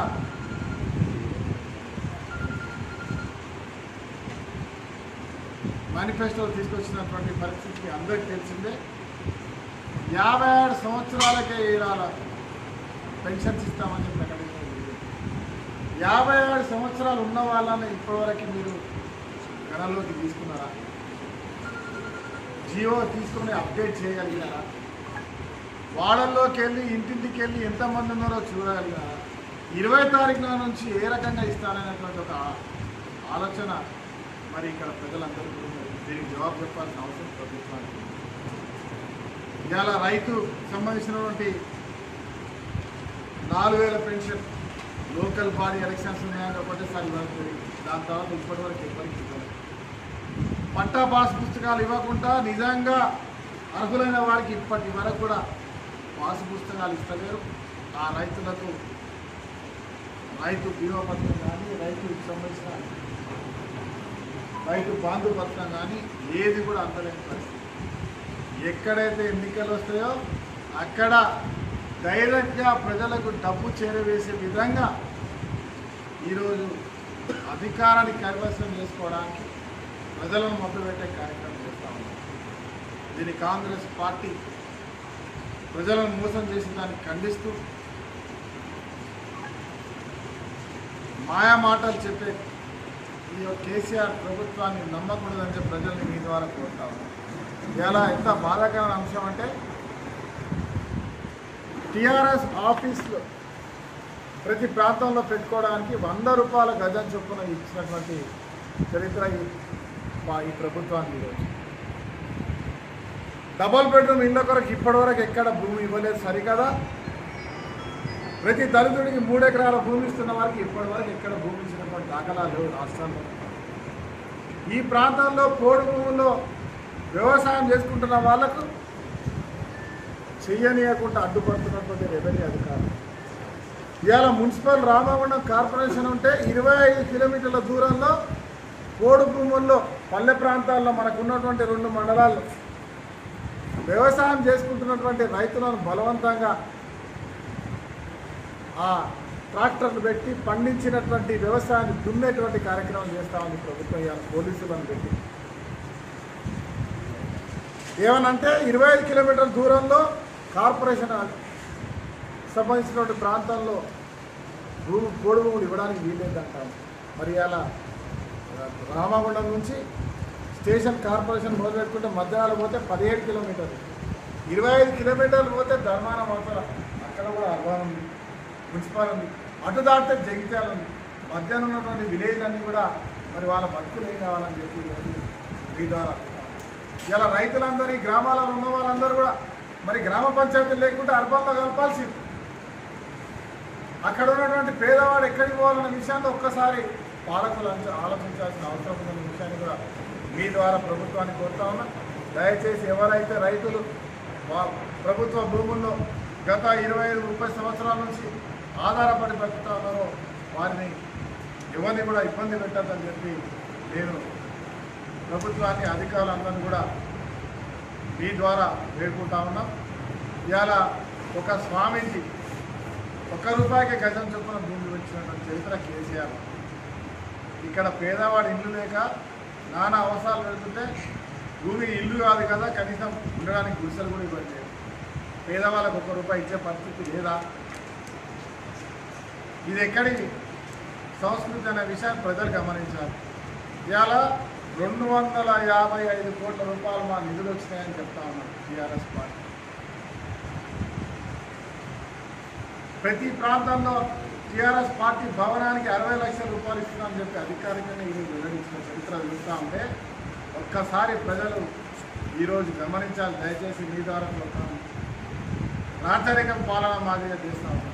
మేనిఫెస్టో తీసుకొచ్చినటువంటి పరిస్థితి అందరికీ తెలిసిందే యాభై ఆరు సంవత్సరాలకే ఏడాల పెన్షన్స్ ఇస్తామని ప్రకటించడం జరిగింది. యాభై ఏడు సంవత్సరాలు ఉన్న వాళ్ళని ఇప్పటివరకు మీరు గణంలోకి తీసుకున్నారా జియో తీసుకుని అప్డేట్ చేయగలిగినారా వాళ్ళల్లోకి వెళ్ళి ఇంటింటికి వెళ్ళి ఎంతమంది ఉన్నారో చూడగలిగినారా ఇరవై తారీఖున నుంచి ఏ రకంగా ఇస్తారనేటువంటి ఒక ఆలోచన మరి ఇక్కడ ప్రజలందరూ కూడా ఉన్నారు. దీనికి జవాబు చెప్పాల్సిన అవసరం ప్రభుత్వానికి ఉంది. ఇవాళ రైతు సంబంధించినటువంటి నాలుగు వేల పెన్షన్ లోకల్ బాడీ ఎలక్షన్స్ ఉన్నాయని ఒకటేసారి ఇవ్వాలి దాని తర్వాత ఇప్పటి వరకు ఎవరికి ఇవ్వలేదు పట్టా పాస్ పుస్తకాలు ఇవ్వకుండా నిజంగా అర్హులైన వారికి ఇప్పటి వరకు కూడా పాస్ పుస్తకాలు ఇస్తలేరు ఆ రైతులకు రైతు బీమా పథకం కానీ రైతుకు సంబంధించిన రైతు బాంధు పథకం కానీ ఏది కూడా అందలేని పరిస్థితి ఎక్కడైతే ఎన్నికలు వస్తాయో అక్కడ డైరెక్ట్గా ప్రజలకు డబ్బు చేరవేసే విధంగా ఈరోజు అధికారాన్ని కైవసం చేసుకోవడానికి ప్రజలను మొదలుపెట్టే కార్యక్రమం చేస్తా ఉన్నాం దీన్ని కాంగ్రెస్ పార్టీ ప్రజలను మోసం చేసి దాన్ని ఖండిస్తూ మాయా మాటలు చెప్పే ఈ యొక్క కేసీఆర్ ప్రభుత్వాన్ని నమ్మకూడదని చెప్పి ప్రజల్ని మీ ద్వారా కోరుతా ఉన్నాం ఇలా ఎంత బాధాకరమైన అంశం అంటే టిఆర్ఎస్ ఆఫీస్లో ప్రతి ప్రాంతంలో పెట్టుకోవడానికి వంద రూపాయల గజం చొప్పున ఇచ్చినటువంటి చరిత్ర ఈ మా ఈ ప్రభుత్వానికి ఈరోజు డబల్ బెడ్రూమ్ ఇళ్ళ కొరకు ఇప్పటివరకు ఎక్కడ భూమి ఇవ్వలేదు సరికదా ప్రతి దళితుడికి మూడు ఎకరాల భూమి ఇస్తున్న వారికి ఇప్పటివరకు ఎక్కడ భూమి ఇచ్చినటువంటి దాఖలాలు లేవు రాష్ట్రాల్లో ఈ ప్రాంతంలో పోడు భూముల్లో వ్యవసాయం చేసుకుంటున్న వాళ్లకు చెయ్యనీయకుండా అడ్డుపడుతున్నటువంటి రెవెన్యూ అధికారులు ఇవాళ మున్సిపల్ రామగుండం కార్పొరేషన్ ఉంటే ఇరవై ఐదు కిలోమీటర్ల దూరంలో పోడు భూముల్లో పల్లె ప్రాంతాల్లో మనకు ఉన్నటువంటి రెండు మండలాల్లో వ్యవసాయం చేసుకుంటున్నటువంటి రైతులను బలవంతంగా ఆ ట్రాక్టర్లు పెట్టి పండించినటువంటి వ్యవసాయాన్ని దున్నేటువంటి కార్యక్రమం చేస్తా ఉంది ప్రభుత్వం ఇవాళ పోలీసులను పెట్టి ఏమనంటే ఇరవై ఐదు కిలోమీటర్ల దూరంలో కార్పొరేషన్ సంబంధించినటువంటి ప్రాంతాల్లో భూమి పోడు భూములు ఇవ్వడానికి వీలేదంటాం మరి అలా రామగుండం నుంచి స్టేషన్ కార్పొరేషన్ మొదలు పెట్టుకుంటే మధ్యాహ్నం పోతే పదిహేడు కిలోమీటర్లు ఇరవై ఐదు కిలోమీటర్లు పోతే ధర్మానం అవసర అక్కడ కూడా అర్బన్ ఉంది మున్సిపల్ ఉంది అటు దాటితే జగిత్యాల ఉంది మధ్యాహ్నం ఉన్నటువంటి విలేజ్ అన్నీ కూడా మరి వాళ్ళ బతుకులు ఏం కావాలని చెప్పి ఈరోజు మీ ద్వారా ఇలా రైతులందరూ ఈ గ్రామాలలో ఉన్న వాళ్ళందరూ కూడా మరి గ్రామ పంచాయతీ లేకుంటే అర్బన్లో కలపాల్సింది అక్కడ ఉన్నటువంటి పేదవాడు ఎక్కడికి పోవాలన్న విషయాన్ని ఒక్కసారి పాలకులు అంచ- ఆలోచించాల్సిన అవసరం ఉందన్న విషయాన్ని కూడా మీ ద్వారా ప్రభుత్వాన్ని కోరుతా ఉన్నా దయచేసి ఎవరైతే రైతులు వా- ప్రభుత్వ భూముల్లో గత ఇరవై ఐదు ముప్పై సంవత్సరాల నుంచి ఆధారపడి బతుకుతా ఉన్నారో వారిని ఎవరిని కూడా ఇబ్బంది పెట్టద్దని చెప్పి నేను ప్రభుత్వాన్ని అధికారులందరినీ కూడా మీ ద్వారా వేడుకుంటా ఉన్నాం ఇవాళ ఒక స్వామీజీ ఒక్క రూపాయికి గజం చొప్పున భూమి వచ్చినటువంటి చరిత్ర కేసీఆర్ ఇక్కడ పేదవాడు ఇల్లు లేక నానా అవసరాలు పెడుతుంటే భూమి ఇల్లు కాదు కదా కనీసం ఉండడానికి గుడిసెలు కూడా ఇవ్వట్లేదు పేదవాళ్ళకు ఒక్క రూపాయి ఇచ్చే పరిస్థితి లేదా ఇది ఎక్కడి సంస్కృతి అనే విషయాన్ని ప్రజలు గమనించాలి ఇవాళ రెండు వందల యాభై ఐదు కోట్ల రూపాయలు మా నిధులు వచ్చినాయని చెప్తా ఉన్నాం టీఆర్ఎస్ పార్టీ ప్రతి ప్రాంతంలో టీఆర్ఎస్ పార్టీ భవనానికి అరవై లక్షల రూపాయలు ఇస్తున్నామని చెప్పి అధికారికంగా ఈరోజు వెల్లడించిన చరిత్ర చూస్తూ ఉంటే ఒక్కసారి ప్రజలు ఈరోజు గమనించాలి దయచేసి మీ ద్వారా కోరుతాను రాచరికం పాలన మాదిరిగా చేస్తా ఉన్నాం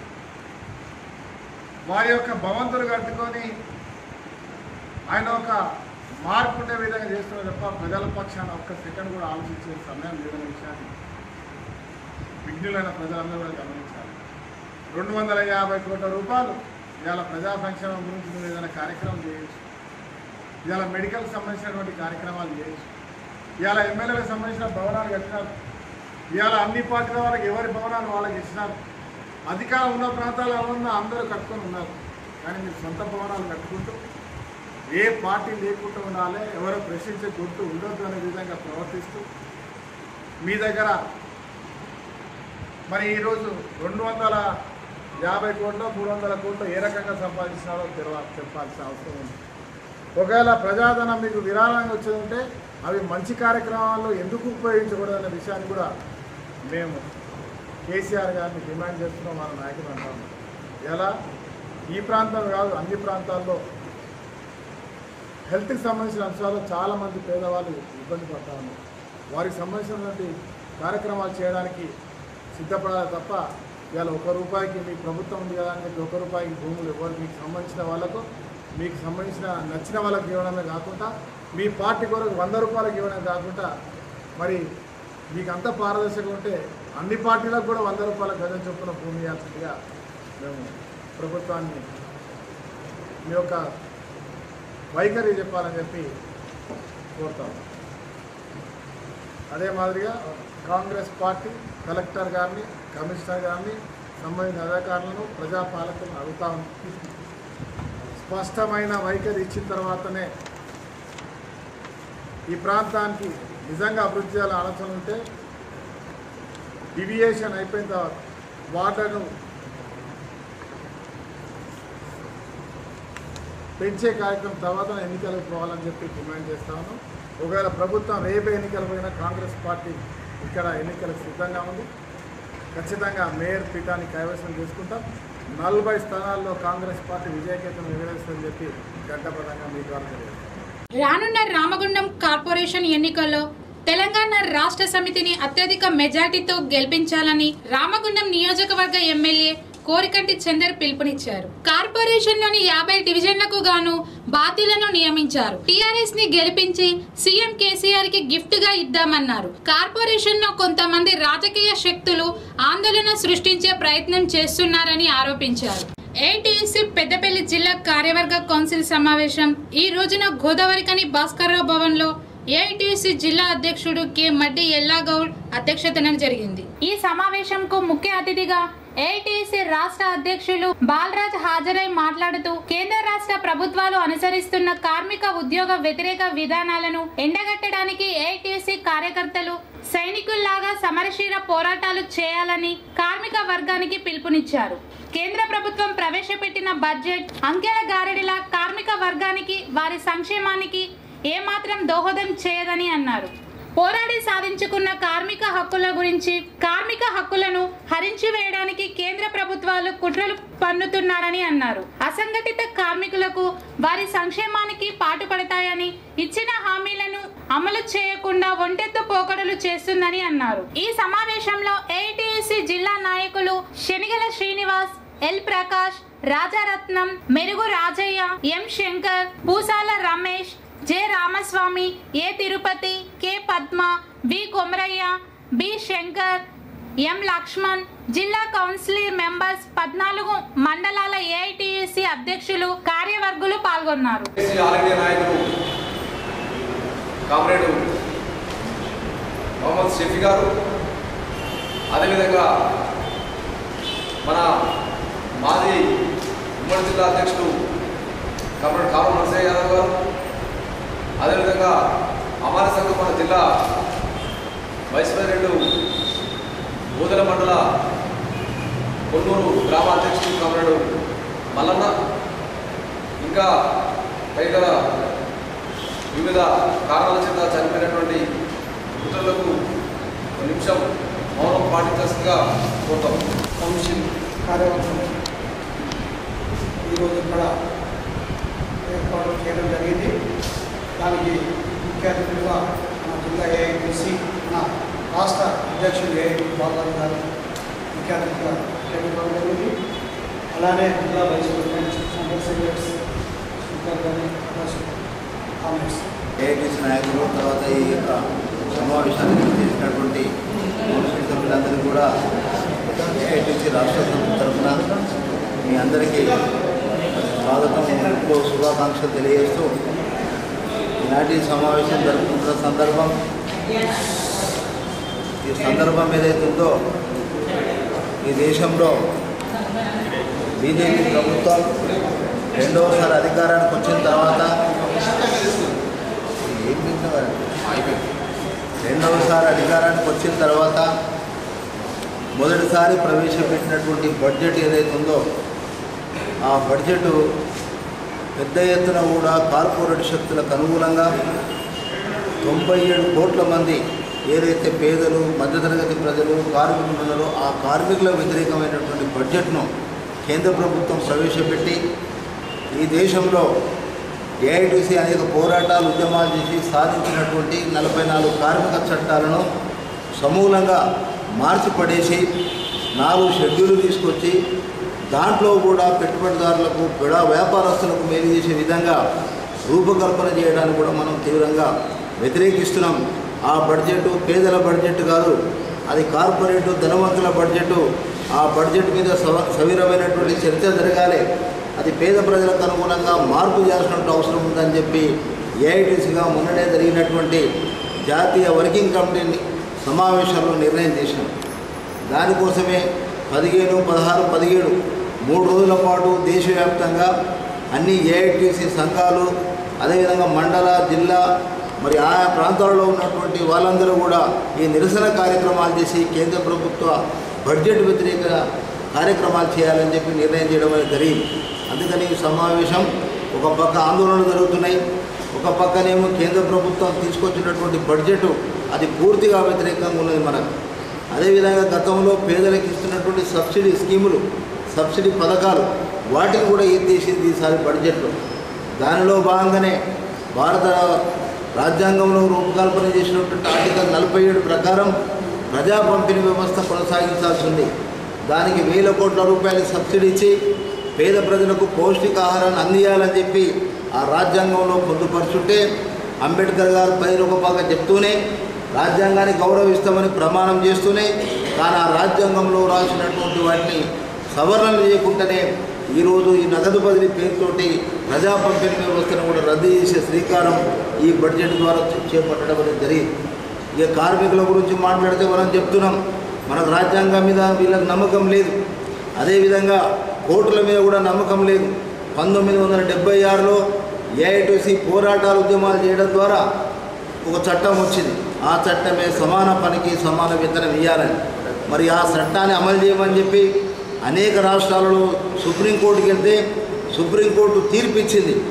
వారి యొక్క భవంతులు కట్టుకొని ఆయన ఒక మార్పు ఉండే విధంగా చేస్తున్నారు తప్ప ప్రజల పక్షాన ఒక్క సెకండ్ కూడా ఆలోచించే సమయం లేదనే విషయాన్ని విఘ్నులైన ప్రజలందరూ కూడా గమనించాలి రెండు వందల యాభై కోట్ల రూపాయలు ఇవాళ ప్రజా సంక్షేమం గురించి మీరు ఏదైనా కార్యక్రమం చేయొచ్చు ఇవాళ మెడికల్కి సంబంధించినటువంటి కార్యక్రమాలు చేయొచ్చు ఇవాళ ఎమ్మెల్యేలకు సంబంధించిన భవనాలు కట్టినారు ఇవాళ అన్ని పార్టీల వాళ్ళకి ఎవరి భవనాలు వాళ్ళకి ఇచ్చినారు అధికారం ఉన్న ప్రాంతాలలో ఉన్న అందరూ కట్టుకొని ఉన్నారు కానీ మీరు సొంత భవనాలు కట్టుకుంటూ ఏ పార్టీ లేకుండా ఉండాలి ఎవరో ప్రశ్నించే గుర్తు ఉండొద్దు అనే విధంగా ప్రవర్తిస్తూ మీ దగ్గర మరి ఈరోజు రెండు వందల యాభై కోట్లు మూడు వందల కోట్లు ఏ రకంగా సంపాదించినారో తెలవ చెప్పాల్సిన అవసరం ఉంది ఒకవేళ ప్రజాధనం మీకు విరాళంగా వచ్చి ఉంటే అవి మంచి కార్యక్రమాల్లో ఎందుకు ఉపయోగించకూడదనే విషయాన్ని కూడా మేము కేసీఆర్ గారిని డిమాండ్ చేస్తున్నాం మన నాయకులు అంటాము ఎలా ఈ ప్రాంతం కాదు అన్ని ప్రాంతాల్లో హెల్త్కి సంబంధించిన అంశాలు చాలామంది పేదవాళ్ళు ఇబ్బంది పడతా ఉన్నారు వారికి సంబంధించినటువంటి కార్యక్రమాలు చేయడానికి సిద్ధపడాలి తప్ప ఇవాళ ఒక రూపాయికి మీ ప్రభుత్వం ఉంది కదా అని చెప్పి ఒక రూపాయికి భూములు ఎవరు మీకు సంబంధించిన వాళ్ళకు మీకు సంబంధించిన నచ్చిన వాళ్ళకి ఇవ్వడమే కాకుండా మీ పార్టీ కొరకు వంద రూపాయలకు ఇవ్వడమే కాకుండా మరి మీకు అంత పారదర్శకంగా ఉంటే అన్ని పార్టీలకు కూడా వంద రూపాయల గజం చొప్పున భూమి ఇవ్వాల్సిందిగా మేము ప్రభుత్వాన్ని మీ యొక్క వైఖరి చెప్పాలని చెప్పి కోరుతాం అదే మాదిరిగా కాంగ్రెస్ పార్టీ కలెక్టర్ గారిని కమిషనర్ గారిని సంబంధించిన అధికారులను ప్రజాపాలకులను అడుగుతా ఉంది స్పష్టమైన వైఖరి ఇచ్చిన తర్వాతనే ఈ ప్రాంతానికి నిజంగా అభివృద్ధి చేయాలని ఆలోచన ఉంటే డివియేషన్ అయిపోయిన తర్వాత వాటర్ను పెంచే కార్యక్రమం తర్వాత ఎన్నికలకు పోవాలని చెప్పి డిమాండ్ చేస్తాను ఒకవేళ ప్రభుత్వం రేపే ఎన్నికలు పోయినా కాంగ్రెస్ పార్టీ ఇక్కడ ఎన్నికలకు సిద్ధంగా ఉంది ఖచ్చితంగా మేయర్ పీఠాన్ని కైవసం చేసుకుంటాం నలభై స్థానాల్లో కాంగ్రెస్ పార్టీ విజయకేతం ఎగరేస్తుందని చెప్పి గంటపదంగా మీ ద్వారా తెలియజేస్తాం రానున్న రామగుండం కార్పొరేషన్ ఎన్నికల్లో తెలంగాణ రాష్ట్ర సమితిని అత్యధిక మెజార్టీతో గెలిపించాలని రామగుండం నియోజకవర్గ ఎమ్మెల్యే కోరికంటి చందర్ పిలుపునిచ్చారు కార్పొరేషన్ లోని యాభై డివిజన్లకు గాను బాధ్యులను నియమించారు టిఆర్ఎస్ ని గెలిపించి సీఎం కేసీఆర్ కి గిఫ్ట్ గా ఇద్దామన్నారు కార్పొరేషన్ లో కొంతమంది రాజకీయ శక్తులు ఆందోళన సృష్టించే ప్రయత్నం చేస్తున్నారని ఆరోపించారు ఏటీసీ పెద్దపల్లి జిల్లా కార్యవర్గ కౌన్సిల్ సమావేశం ఈ రోజున గోదావరికని భాస్కర్రావు భవన్ లో ఏఐటీసీ జిల్లా అధ్యక్షుడు కె మడ్డి ఎల్లాగౌడ్ అధ్యక్షతన జరిగింది ఈ సమావేశంకు ముఖ్య అతిథిగా ఏఐటీసీ రాష్ట్ర అధ్యక్షులు బాలరాజ్ హాజరై మాట్లాడుతూ కేంద్ర రాష్ట్ర ప్రభుత్వాలు అనుసరిస్తున్న కార్మిక ఉద్యోగ వ్యతిరేక విధానాలను ఎండగట్టడానికి ఏఐటీసీ కార్యకర్తలు సైనికుల్లాగా సమరశీల పోరాటాలు చేయాలని కార్మిక వర్గానికి పిలుపునిచ్చారు కేంద్ర ప్రభుత్వం ప్రవేశపెట్టిన బడ్జెట్ అంకెల గారడిలా కార్మిక వర్గానికి వారి సంక్షేమానికి ఏమాత్రం దోహదం చేయదని అన్నారు పోరాడి సాధించుకున్న కార్మిక హక్కుల గురించి కార్మిక హక్కులను హరించి వేయడానికి కేంద్ర ప్రభుత్వాలు కుట్రలు పన్నుతున్నారని అన్నారు అసంఘటిత కార్మికులకు వారి సంక్షేమానికి పాటుపడతాయని ఇచ్చిన హామీలను అమలు చేయకుండా ఒంటెత్తు పోకడలు చేస్తుందని అన్నారు ఈ సమావేశంలో ఏఐటియుసి జిల్లా నాయకులు Shanigala Srinivas L Prakash Rajaratnam Merugu Rajaiah M Shankar Poosala Ramesh J Ramaswamy A Tirupati K Padma B Komaraiah B Shankar M Lakshman జిల్లా కౌన్సిల్ మెంబర్స్ పద్నాలుగు మండలాల ఏఐటియుసి అధ్యక్షులు కార్యవర్గులు పాల్గొన్నారు ఏసీ ఆల్ ఇండియా నాయకులు కామ్రేడ్ మొహమ్మద్ షఫీ గారు అదేవిధంగా మన మాజీ ఉమ్మడి జిల్లా అధ్యక్షుడు కామ్రేడ్ కారు నరసయ్య యాదవ్ గారు అదేవిధంగా అమర సంఘం మన జిల్లా వైస్ ప్రెసిడెంట్ బూదల మండల కొన్నూరు గ్రామ అధ్యక్షుడు కామ్రేడు మల్లన్న ఇంకా తదితర వివిధ కారణాల చేత చనిపోయినటువంటి మృతులకు ఒక నిమిషం మౌనం పాటించాల్సిందిగా కోరుతాం కౌన్సిల్ కార్యవర్గం ఈరోజు ఇక్కడ ఏర్పాటు చేయడం జరిగింది దానికి ముఖ్య అతిథులుగా మన జిల్లా ఏఐపిసి మన రాష్ట్ర అధ్యక్షులు ఏఐపి బాబాజీ గారు ముఖ్య అతిథిగా చేపట్టడం జరిగింది అలానే జిల్లా vice president central secretaries speaker గారి కామెంట్స్ ఏఐటీసీ నాయకులు తర్వాత ఈ యొక్క సమావేశానికి చేసినటువంటి కౌన్సిల్ సభ్యులందరికీ కూడా ఏఐటీసీ రాష్ట్ర సమితి తరఫున మీ అందరికీ స్వాగతం ఇంకో శుభాకాంక్షలు తెలియజేస్తూ ఈనాటి సమావేశం జరుపుకుంటున్న సందర్భం ఈ సందర్భం ఏదైతే ఉందో ఈ దేశంలో బీజేపీ ప్రభుత్వం రెండవసారి అధికారానికి వచ్చిన తర్వాత ఏం తింటున్నారండి? రెండవసారి అధికారానికి వచ్చిన తర్వాత మొదటిసారి ప్రవేశపెట్టినటువంటి బడ్జెట్ ఏదైతే ఉందో ఆ బడ్జెట్ పెద్ద ఎత్తున కూడా కార్పొరేట్ శక్తులకు అనుగుణంగా తొంభై ఏడు కోట్ల మంది ఏదైతే పేదలు మధ్యతరగతి ప్రజలు కార్మికులు ఉన్నారో ఆ కార్మికుల వ్యతిరేకమైనటువంటి బడ్జెట్ను కేంద్ర ప్రభుత్వం ప్రవేశపెట్టి ఈ దేశంలో ఏఐటీసీ అనేక పోరాటాలు ఉద్యమాలు చేసి సాధించినటువంటి నలభై నాలుగు కార్మిక చట్టాలను సమూలంగా మార్చి పడేసి నాలుగు షెడ్యూలు తీసుకొచ్చి దాంట్లో కూడా పెట్టుబడిదారులకు బెడా వ్యాపారస్తులకు మేలు చేసే విధంగా రూపకల్పన చేయడానికి కూడా మనం తీవ్రంగా వ్యతిరేకిస్తున్నాం ఆ బడ్జెట్ పేదల బడ్జెట్ కాదు అది కార్పొరేటు ధనవంతుల బడ్జెట్ ఆ బడ్జెట్ మీద సవ సవిరమైనటువంటి చర్చ జరగాలి అది పేద ప్రజలకు అనుగుణంగా మార్పు చేయాల్సిన అవసరం ఉందని చెప్పి ఏఐటీసీగా మొన్ననే జరిగినటువంటి జాతీయ వర్కింగ్ కమిటీ సమావేశంలో నిర్ణయం చేసినాం దానికోసమే పదిహేను పదహారు పదిహేడు మూడు రోజుల పాటు దేశవ్యాప్తంగా అన్ని ఏఐటీసీ సంఘాలు అదేవిధంగా మండల జిల్లా మరి ఆయా ప్రాంతాలలో ఉన్నటువంటి వాళ్ళందరూ కూడా ఈ నిరసన కార్యక్రమాలు చేసి కేంద్ర ప్రభుత్వ బడ్జెట్ వ్యతిరేక కార్యక్రమాలు చేయాలని చెప్పి నిర్ణయం చేయడం అనేది జరిగింది అందుకని ఈ సమావేశం ఒక పక్క ఆందోళనలు జరుగుతున్నాయి ఒక పక్కనేమో కేంద్ర ప్రభుత్వం తీసుకొచ్చినటువంటి బడ్జెట్ అది పూర్తిగా వ్యతిరేకంగా ఉన్నది మనకు అదేవిధంగా గతంలో పేదలకు ఇస్తున్నటువంటి సబ్సిడీ స్కీములు సబ్సిడీ పథకాలు వాటిని కూడా ఎత్తేసింది ఈసారి బడ్జెట్లో దానిలో భాగంగానే భారత రాజ్యాంగంలో రూపకల్పన చేసినటువంటి ఆర్టికల్ నలభై ఏడు ప్రకారం ప్రజా పంపిణీ వ్యవస్థ కొనసాగించాల్సి ఉంది దానికి వేల కోట్ల రూపాయలు సబ్సిడీ ఇచ్చి పేద ప్రజలకు పౌష్టికాహారాన్ని అందియాలని చెప్పి ఆ రాజ్యాంగంలో పొందుపరుచుంటే అంబేద్కర్ గారు పైన ఒక పక్క చెప్తూనే రాజ్యాంగాన్ని గౌరవిస్తామని ప్రమాణం చేస్తూనే కానీ ఆ రాజ్యాంగంలో రాసినటువంటి వాటిని సవరణలు చేయకుండానే ఈరోజు ఈ నగదు బదిలీ పేరుతోటి ప్రజా పంపిణీ వ్యవస్థను కూడా రద్దు చేసే శ్రీకారం ఈ బడ్జెట్ ద్వారా చేపట్టడం అనేది జరిగింది ఇక కార్మికుల గురించి మాట్లాడితే మనం చెప్తున్నాం మనకు రాజ్యాంగం మీద వీళ్ళకి నమ్మకం లేదు అదేవిధంగా కోర్టుల మీద కూడా నమ్మకం లేదు పంతొమ్మిది వందల డెబ్బై ఆరులో ఏఐటీసీ పోరాటాలు ఉద్యమాలు చేయడం ద్వారా ఒక చట్టం వచ్చింది ఆ చట్టమే సమాన పనికి సమాన వేతనం ఇవ్వాలని మరి ఆ చట్టాన్ని అమలు చేయమని చెప్పి అనేక రాష్ట్రాలలో సుప్రీంకోర్టుకి వెళ్తే సుప్రీంకోర్టు తీర్పు ఇచ్చింది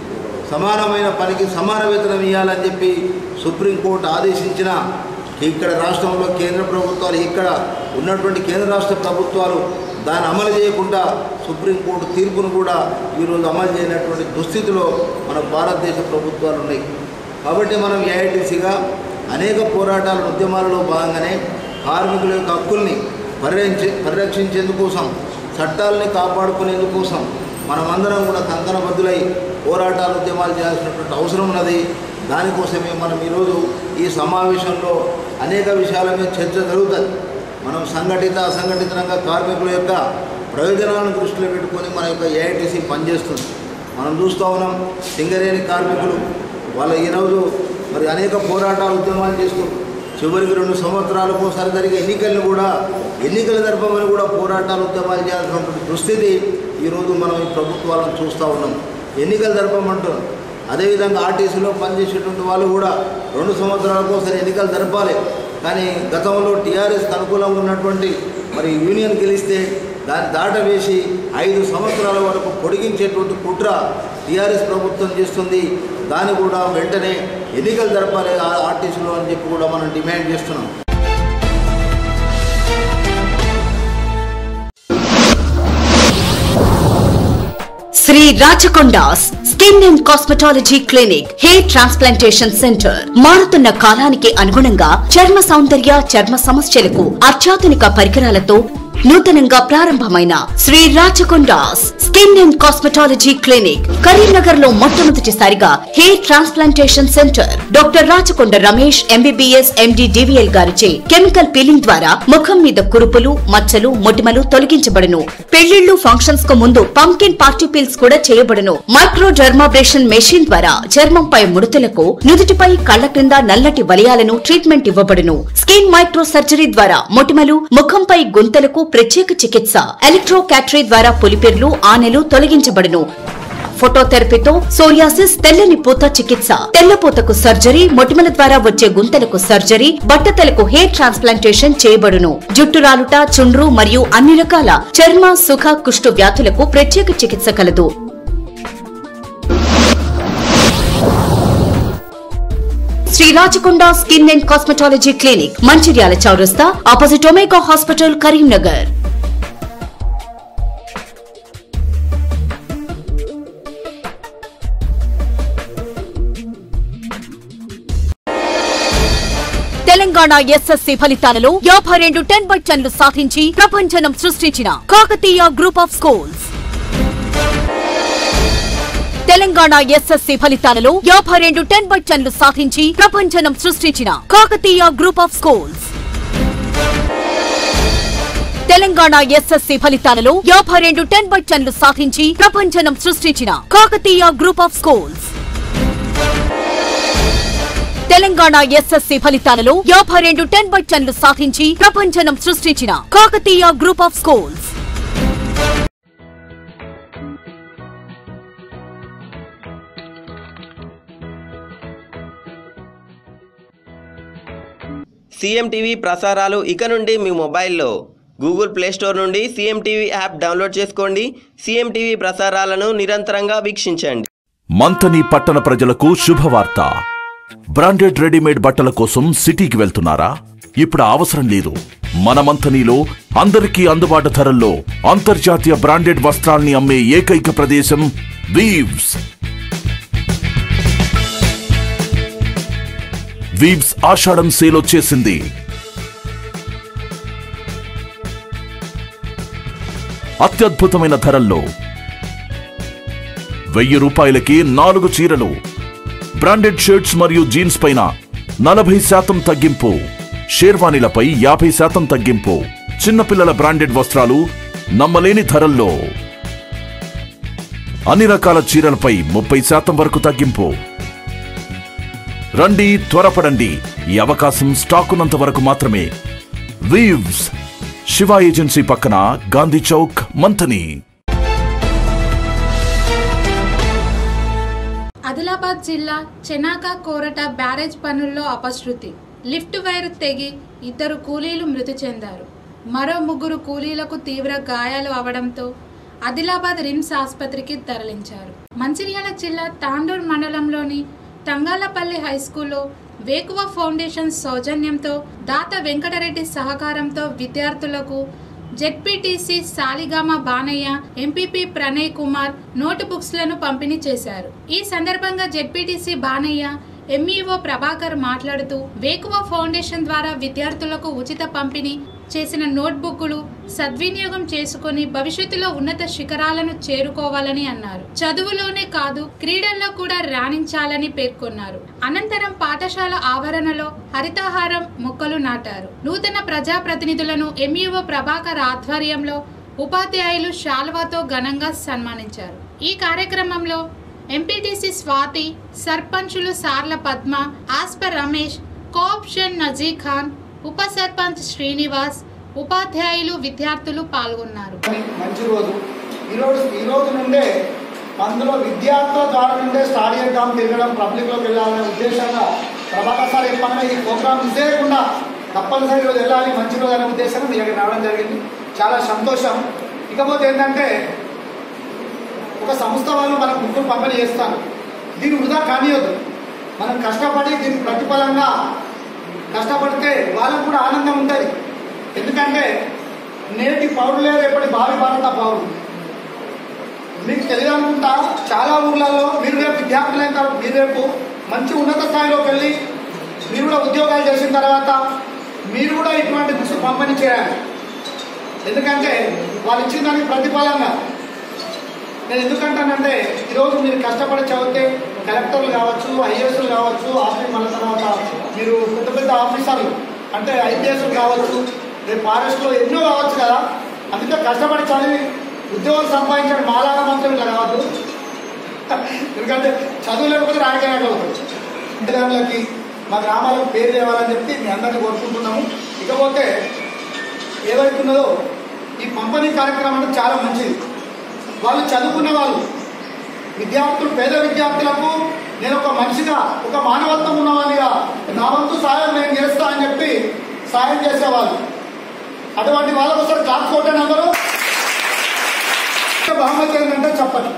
సమానమైన పనికి సమాన వేతనం ఇవ్వాలని చెప్పి సుప్రీంకోర్టు ఆదేశించిన ఇక్కడ రాష్ట్రంలో కేంద్ర ప్రభుత్వాలు ఇక్కడ ఉన్నటువంటి కేంద్ర రాష్ట్ర ప్రభుత్వాలు దాన్ని అమలు చేయకుండా సుప్రీంకోర్టు తీర్పును కూడా ఈరోజు అమలు చేయనటువంటి దుస్థితిలో మన భారతదేశ ప్రభుత్వాలు ఉన్నాయి కాబట్టి మనం ఏఐటీసీగా అనేక పోరాటాల ఉద్యమాలలో భాగంగానే కార్మికుల యొక్క హక్కుల్ని పరిరక్షి పరిరక్షించేందుకోసం చట్టాలని కాపాడుకునేందుకోసం మనమందరం కూడా కంకణబద్దులై పోరాటాలు ఉద్యమాలు చేయాల్సినటువంటి అవసరం ఉన్నది దానికోసమే మనం ఈరోజు ఈ సమావేశంలో అనేక విషయాల మీద చర్చ జరుగుతుంది మనం సంఘటిత అసంఘటిత రంగ కార్మికుల యొక్క ప్రయోజనాలను దృష్టిలో పెట్టుకొని మన యొక్క ఏఐటీసీ పనిచేస్తుంది మనం చూస్తూ ఉన్నాం సింగరేణి కార్మికులు వాళ్ళ ఈరోజు మరి అనేక పోరాటాలు ఉద్యమాలు చేస్తూ చివరికి రెండు సంవత్సరాలకు ఒకసారి జరిగే ఎన్నికలను కూడా ఎన్నికల జరపమని కూడా పోరాటాలు ఉద్యమాలు చేయాల్సినటువంటి దుస్థితి ఈరోజు మనం ఈ ప్రభుత్వాలను చూస్తూ ఉన్నాం ఎన్నికలు జరపమంటున్నాం అదేవిధంగా ఆర్టీసీలో పనిచేసేటువంటి వాళ్ళు కూడా రెండు సంవత్సరాలకు ఒకసారి ఎన్నికలు జరపాలి కానీ గతంలో టీఆర్ఎస్కి అనుకూలంగా ఉన్నటువంటి మరి యూనియన్ గెలిస్తే దాన్ని దాటవేసి ఐదు సంవత్సరాల వరకు పొడిగించేటువంటి కుట్ర టీఆర్ఎస్ ప్రభుత్వం చేస్తుంది దాన్ని కూడా వెంటనే ఎన్నికలు జరపాలి ఆ ఆర్టీసీలో అని చెప్పి కూడా మనం డిమాండ్ చేస్తున్నాం Shri Rachakondas skin and cosmetology clinic hair transplantation centre మారుతున్న కాలానికి అనుగుణంగా చర్మ సౌందర్య చర్మ సమస్యలకు అత్యాధునిక పరికరాలతో నూతనంగా ప్రారంభమైన Shri Rachakondas skin and cosmetology clinic Karimnagar లో మొట్టమొదటిసారిగా hair transplantation centre doctor Rachakonda Ramesh M B B S M D D V L గారిచే కెమికల్ పీలింగ్ ద్వారా ముఖం మీద కురుపులు మచ్చలు మొటిమలు తొలగించబడును పెళ్లిళ్లు ఫంక్షన్స్ కు ముందు పంకిన్ పార్టీ పీల్స్ కూడా చేయబడును మైక్రో డర్మాబ్రేషన్ మెషిన్ ద్వారా చర్మంపై ముడతలకు నుదుటిపై కళ్ల క్రింద నల్లటి వలయాలను ట్రీట్మెంట్ ఇవ్వబడును స్కిన్ మైక్రో సర్జరీ ద్వారా మొటిమలు ముఖంపై గుంతలకు ప్రత్యేక చికిత్స ఎలక్ట్రో క్యాటరీ ద్వారా పులిపెర్లు ఆనెలు తొలగించబడును ఫోటోథెరపీతో సోరియాసిస్ తెల్లని పూత చికిత్స తెల్లపూతకు సర్జరీ మొటిమల ద్వారా వచ్చే గుంతలకు సర్జరీ బట్టతలకు హెయిర్ ట్రాన్స్ప్లాంటేషన్ చేయబడును జుట్టు రాలుట చుండ్రు మరియు అన్ని రకాల చర్మ సుఖ కుష్టు వ్యాధులకు ప్రత్యేక చికిత్స కలదు Shri Rachakonda skin and cosmetology clinic Mancherial చౌరస్తా opposite Omega hospital Karimnagar Telangana S S C ఫలితాలలో యాభై రెండు టెన్ బై టెన్లు సాధించి ప్రపంచనం సృష్టించిన Kakatiya group of schools Telangana S S C ఫలితాలలో యాభై రెండు టెన్ బై టెన్లు సాధించి ప్రపంచనం సృష్టించిన Kakatiya group of schools Telangana S S C ఫలితాలలో యాభై రెండు టెన్ బై టెన్లు సాధించి ప్రపంచనం సృష్టించిన Kakatiya group of schools Telangana S S C ఫలితాలలో యాభై రెండు టెన్ బై టెన్లు సాధించి ప్రపంచనం సృష్టించిన Kakatiya group of schools CM TV ప్రసారాలు ఇక నుండి మీ మొబైల్లో గూగుల్ ప్లే స్టోర్ నుండి సీఎం టీవీ యాప్ డౌన్లోడ్ చేసుకోండి సీఎం టీవీ ప్రసారాలను నిరంతరంగా వీక్షించండి మంతని పట్టణ ప్రజలకు శుభవార్త బ్రాండెడ్ రెడీమేడ్ బట్టల కోసం సిటీకి వెళ్తున్నారా ఇప్పుడు ఆ అవసరం లేదు మన మంతనిలో అందరికీ అందుబాటు ధరల్లో అంతర్జాతీయ బ్రాండెడ్ వస్త్రాల్ని అమ్మే ఏకైక ప్రదేశం వీవ్స్ వీవ్స్ ఆషాఢం సేల్ వచ్చేసింది అత్యద్భుతమైన ధరల్లో వెయ్యి రూపాయలకి నాలుగు చీరలు బ్రాండెడ్ షర్ట్స్ మరియు జీన్స్ పైన నలభై శాతం తగ్గింపు షేర్వానీలపై యాభై శాతం తగ్గింపు చిన్నపిల్లల బ్రాండెడ్ వస్త్రాలు నమ్మలేని ధరల్లో అన్ని రకాల చీరలపై ముప్పై శాతం వరకు తగ్గింపు రండి త్వరపడండి ఈ అవకాశం స్టాక్ ఉన్నంత వరకు మాత్రమే వీవ్స్ శివ ఏజెన్సీ పక్కన గాంధీ చౌక్ మంతని ఆదిలాబాద్ జిల్లా చెనాక కోరట బ్యారేజ్ పనుల్లో అపశృతి లిఫ్ట్ వైర్ తెగి ఇద్దరు కూలీలు మృతి చెందారు మరో ముగ్గురు కూలీలకు తీవ్ర గాయాలు అవడంతో ఆదిలాబాద్ రిమ్స్ ఆసుపత్రికి తరలించారు మంచిర్యాల జిల్లా తాండూర్ మండలంలోని తంగాలపల్లి హై స్కూల్లో వేకువ ఫౌండేషన్ సౌజన్యంతో దాత వెంకటరెడ్డి సహకారంతో విద్యార్థులకు Z P T C Saligama Banaiah M P P Pranay Kumar note books లను పంపిణీ చేశారు ఈ సందర్భంగా జెడ్పీటీసీ బానయ్య ఎంఈఓ ప్రభాకర్ మాట్లాడుతూ వేకువ ఫౌండేషన్ ద్వారా విద్యార్థులకు ఉచిత పంపిణీ చేసిన నోట్బుక్లు సద్వినియోగం చేసుకొని భవిష్యత్తులో ఉన్నత శిఖరాలను చేరుకోవాలని అన్నారు చదువులోనే కాదు క్రీడల్లో కూడా రాణించాలని పేర్కొన్నారు అనంతరం పాఠశాల ఆవరణలో హరితహారం మొక్కలు నాటారు నూతన ప్రజాప్రతినిధులను ఎంఈఓ ప్రభాకర్ ఆధ్వర్యంలో ఉపాధ్యాయులు శాల్వాతో ఘనంగా సన్మానించారు ఈ కార్యక్రమంలో ఎంపీటీసీ స్వాతి సర్పంచులు సార్ల పద్మ ఆస్పర్ రమేష్ కోఆప్షన్ నజీ ఖాన్ ఉప సర్పంచ్ శ్రీనివాస్ ఉపాధ్యాయులు విద్యార్థులు పాల్గొన్నారు మంచి రోజు ఈరోజు ఈ రోజు నుండే అందులో విద్యార్థుల ద్వారా నుండే స్టార్ట్ చేద్దాం తిరగడం పబ్లిక్లోకి వెళ్ళాలనే ఉద్దేశంగా ప్రభాకర్ సార్ చెప్పగానే ఈ ప్రోగ్రామ్ మిస్ చేయకుండా తప్పనిసరి రోజు వెళ్ళాలి మంచి రోజు అనే ఉద్దేశంగా మీ దగ్గర రావడం జరిగింది చాలా సంతోషం ఇకపోతే ఏంటంటే ఒక సంస్థ వాళ్ళు మనకు బుక్కులు పంపిణీ చేస్తారు దీన్ని వృధా కానియొద్దు మనం కష్టపడి దీనికి ప్రతిఫలంగా కష్టపడితే వాళ్ళకు కూడా ఆనందం ఉంటుంది ఎందుకంటే నేటి పౌరులే రేపటి భావి భారత పౌరులు మీకు తెలియదు అనుకుంటా చాలా ఊర్లలో మీరు రేపు విద్యార్థులైన తర్వాత మీరు రేపు మంచి ఉన్నత స్థాయిలోకి వెళ్ళి మీరు కూడా ఉద్యోగాలు చేసిన తర్వాత మీరు కూడా ఇటువంటి బుక్స్ పంపిణీ చేయాలి ఎందుకంటే వాళ్ళు ఇచ్చిన దానికి ప్రతిఫలంగా నేను ఎందుకంటానంటే ఈరోజు మీరు కష్టపడి చదివితే కలెక్టర్లు కావచ్చు ఐఏఎస్లు కావచ్చు ఆఫీస్ మళ్ళీ తర్వాత మీరు పెద్ద పెద్ద ఆఫీసర్లు అంటే ఐపీఎస్లు కావచ్చు రేపు ఫారెస్ట్లో ఎన్నో కావచ్చు కదా అందుకే కష్టపడి చదివి ఉద్యోగం సంపాదించడం మాలాగా మాత్రం ఇలా కావద్దు ఎందుకంటే చదువు లేకపోతే రాజకీయాలవుతుంది ఇంటిదారులకి మా గ్రామాలకు పేరు తేవాలని చెప్పి మీ అందరినీ కోరుకుంటున్నాము ఇకపోతే ఏదైతున్నదో ఈ పంపిణీ కార్యక్రమం అంటే చాలా మంచిది వాళ్ళు చదువుకున్న వాళ్ళు విద్యార్థులు పేద విద్యార్థులకు నేను ఒక మనిషిగా ఒక మానవత్వం ఉన్నవాడిగా నా వంతు సాయం నేను చేస్తా అని చెప్పి సాయం చేసేవాళ్ళు అటువంటి వాళ్ళకు ఒకసారి క్లాస్ కొట్టండి అందరూ బహుమతి ఏంటంటే చెప్పండి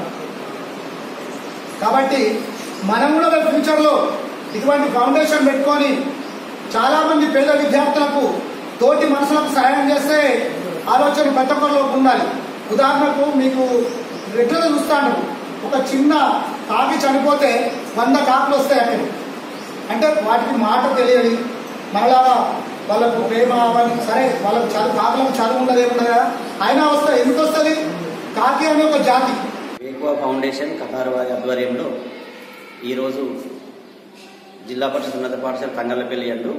కాబట్టి మనం కూడా రేపు ఫ్యూచర్లో ఇటువంటి ఫౌండేషన్ పెట్టుకొని చాలా మంది పేద విద్యార్థులకు తోటి మనసులకు సహాయం చేస్తే ఆలోచన ప్రతి ఒక్కరిలోకి ఉండాలి ఉదాహరణకు మీకు రెగ్యులర్ చూస్తాను ఒక చిన్న కాకి చనిపోతే వంద కాకులు వస్తాయి అక్కడ అంటే వాటికి మాట తెలియదు మరలాగా వాళ్ళకు ప్రేమ అవన్నీ సరే వాళ్ళకు చదువు కాకులకు చదువు ఉండదు ఏముండదు కదా అయినా వస్తాయి ఎందుకు వస్తుంది కాకి అనే ఒక జాతి వేకువ ఫౌండేషన్ కతారు వారి ఆధ్వర్యంలో ఈరోజు జిల్లా పరిషత్ ఉన్నత పాఠశాల తంగళ్ళపల్లి అందు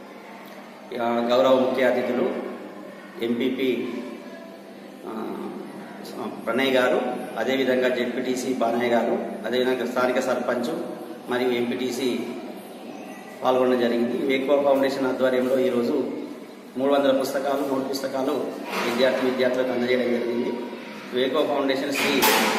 ఆ, గౌరవ ముఖ్య అతిథులు ఎంపీపీ ఆ, ప్రణయ్ గారు అదేవిధంగా జెడ్పీటీసీ బానయ్య గారు అదేవిధంగా స్థానిక సర్పంచ్ మరియు ఎంపీటీసీ పాల్గొనడం జరిగింది వేకువ ఫౌండేషన్ ఆధ్వర్యంలో ఈరోజు మూడు వందల పుస్తకాలు నోట్ పుస్తకాలు విద్యార్థి విద్యార్థులకు అందజేయడం జరిగింది వేకువ ఫౌండేషన్ శ్రీ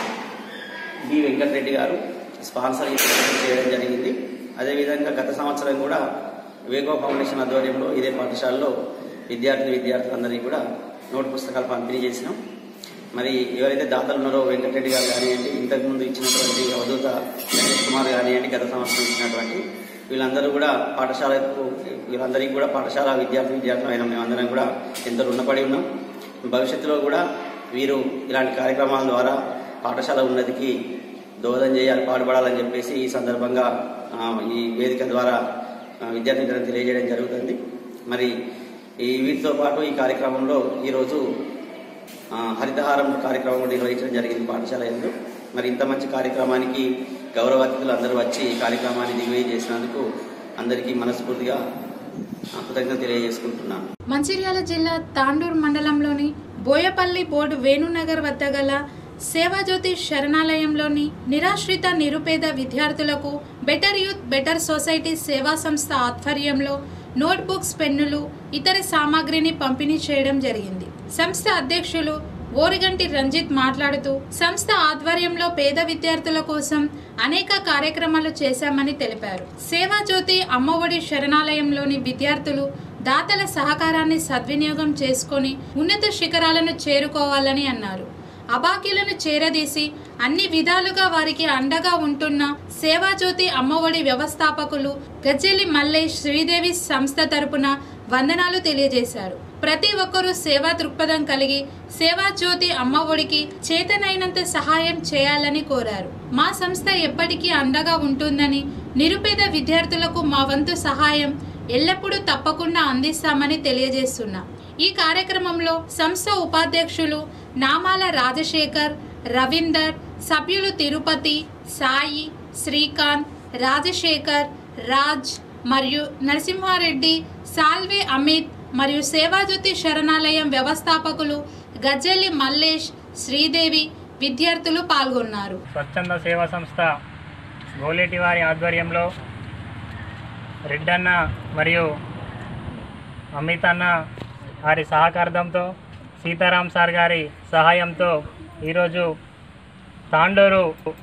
బి వెంకటరెడ్డి గారు స్పాన్సర్ చేయడం జరిగింది అదేవిధంగా గత సంవత్సరం కూడా వేగో ఫౌండేషన్ ఆధ్వర్యంలో ఇదే పాఠశాలలో విద్యార్థి విద్యార్థులందరికీ కూడా నోట్ పుస్తకాలు పంపిణీ చేసినాం మరి ఎవరైతే దాతలు ఉన్నారో వెంకటరెడ్డి గారు కానివ్వండి ఇంతకుముందు ఇచ్చినటువంటి అవధూత గణేష్ కుమార్ కానివ్వండి గత సంవత్సరం ఇచ్చినటువంటి వీళ్ళందరూ కూడా పాఠశాలకు వీళ్ళందరికీ కూడా పాఠశాల విద్యార్థి విద్యార్థులు అయిన మేమందరం కూడా ఎంతో రుణపడి ఉన్నాం భవిష్యత్తులో కూడా వీరు ఇలాంటి కార్యక్రమాల ద్వారా పాఠశాల ఉన్నతికి దోహదం చేయాలి పాటుపడాలని చెప్పేసి ఈ సందర్భంగా ఆ, ఈ వేదిక ద్వారా ఆ, విద్యార్థి మిత్రులకు తెలియజేయడం జరుగుతుంది మరి ఈ వీటితో పాటు ఈ కార్యక్రమంలో ఈరోజు ఆ, హరితహారం కార్యక్రమం కూడా నిర్వహించడం జరిగింది పాఠశాల ఎందు మరి ఇంత మంచి కార్యక్రమానికి గౌరవ అతిథులు అందరూ వచ్చి ఈ కార్యక్రమాన్ని దిగ్విజయం చేసినందుకు అందరికీ మనస్ఫూర్తిగా ఆ, కృతజ్ఞతలు తెలియజేసుకుంటున్నాను మంచిర్యాల జిల్లా తాండూర్ మండలంలోని బోయపల్లి బోర్డు వేణునగర్ వద్ద గల సేవాజ్యోతి శరణాలయంలోని నిరాశ్రిత నిరుపేద విద్యార్థులకు బెటర్ యూత్ బెటర్ సొసైటీ సేవా సంస్థ ఆధ్వర్యంలో నోట్బుక్స్ పెన్నులు ఇతర సామాగ్రిని పంపిణీ చేయడం జరిగింది సంస్థ అధ్యక్షులు ఓరిగంటి రంజిత్ మాట్లాడుతూ సంస్థ ఆధ్వర్యంలో పేద విద్యార్థుల కోసం అనేక కార్యక్రమాలు చేశామని తెలిపారు సేవాజ్యోతి అమ్మఒడి శరణాలయంలోని విద్యార్థులు దాతల సహకారాన్ని సద్వినియోగం చేసుకొని ఉన్నత శిఖరాలను చేరుకోవాలని అన్నారు అబాకీలను చేరదీసి అన్ని విధాలుగా వారికి అండగా ఉంటున్న సేవాజ్యోతి అమ్మఒడి వ్యవస్థాపకులు గజ్జెలి మల్లేష్ శ్రీదేవి సంస్థ తరపున వందనాలు తెలియజేశారు ప్రతి ఒక్కరూ సేవా దృక్పథం కలిగి సేవా జ్యోతి అమ్మఒడికి చేతనైనంత సహాయం చేయాలని కోరారు మా సంస్థ ఎప్పటికీ అండగా ఉంటుందని నిరుపేద విద్యార్థులకు మా వంతు సహాయం ఎల్లప్పుడూ తప్పకుండా అందిస్తామని తెలియజేస్తున్నా ఈ కార్యక్రమంలో సంస్థ ఉపాధ్యక్షులు నామాల రాజశేఖర్ రవీందర్ సభ్యులు తిరుపతి సాయి శ్రీకాంత్ రాజశేఖర్ రాజ్ మరియు నరసింహారెడ్డి సాల్వే అమిత్ మరియు సేవాజ్యోతి శరణాలయం వ్యవస్థాపకులు గజ్జెల్లి మల్లేష్ శ్రీదేవి విద్యార్థులు పాల్గొన్నారు స్వచ్ఛంద సేవా సంస్థ గోలేటి వారి ఆధ్వర్యంలో రెడ్డన్న మరియు అమిత్ అన్న వారి సహకారంతో సీతారాం సార్ గారి సహాయంతో ఈరోజు తాండూరు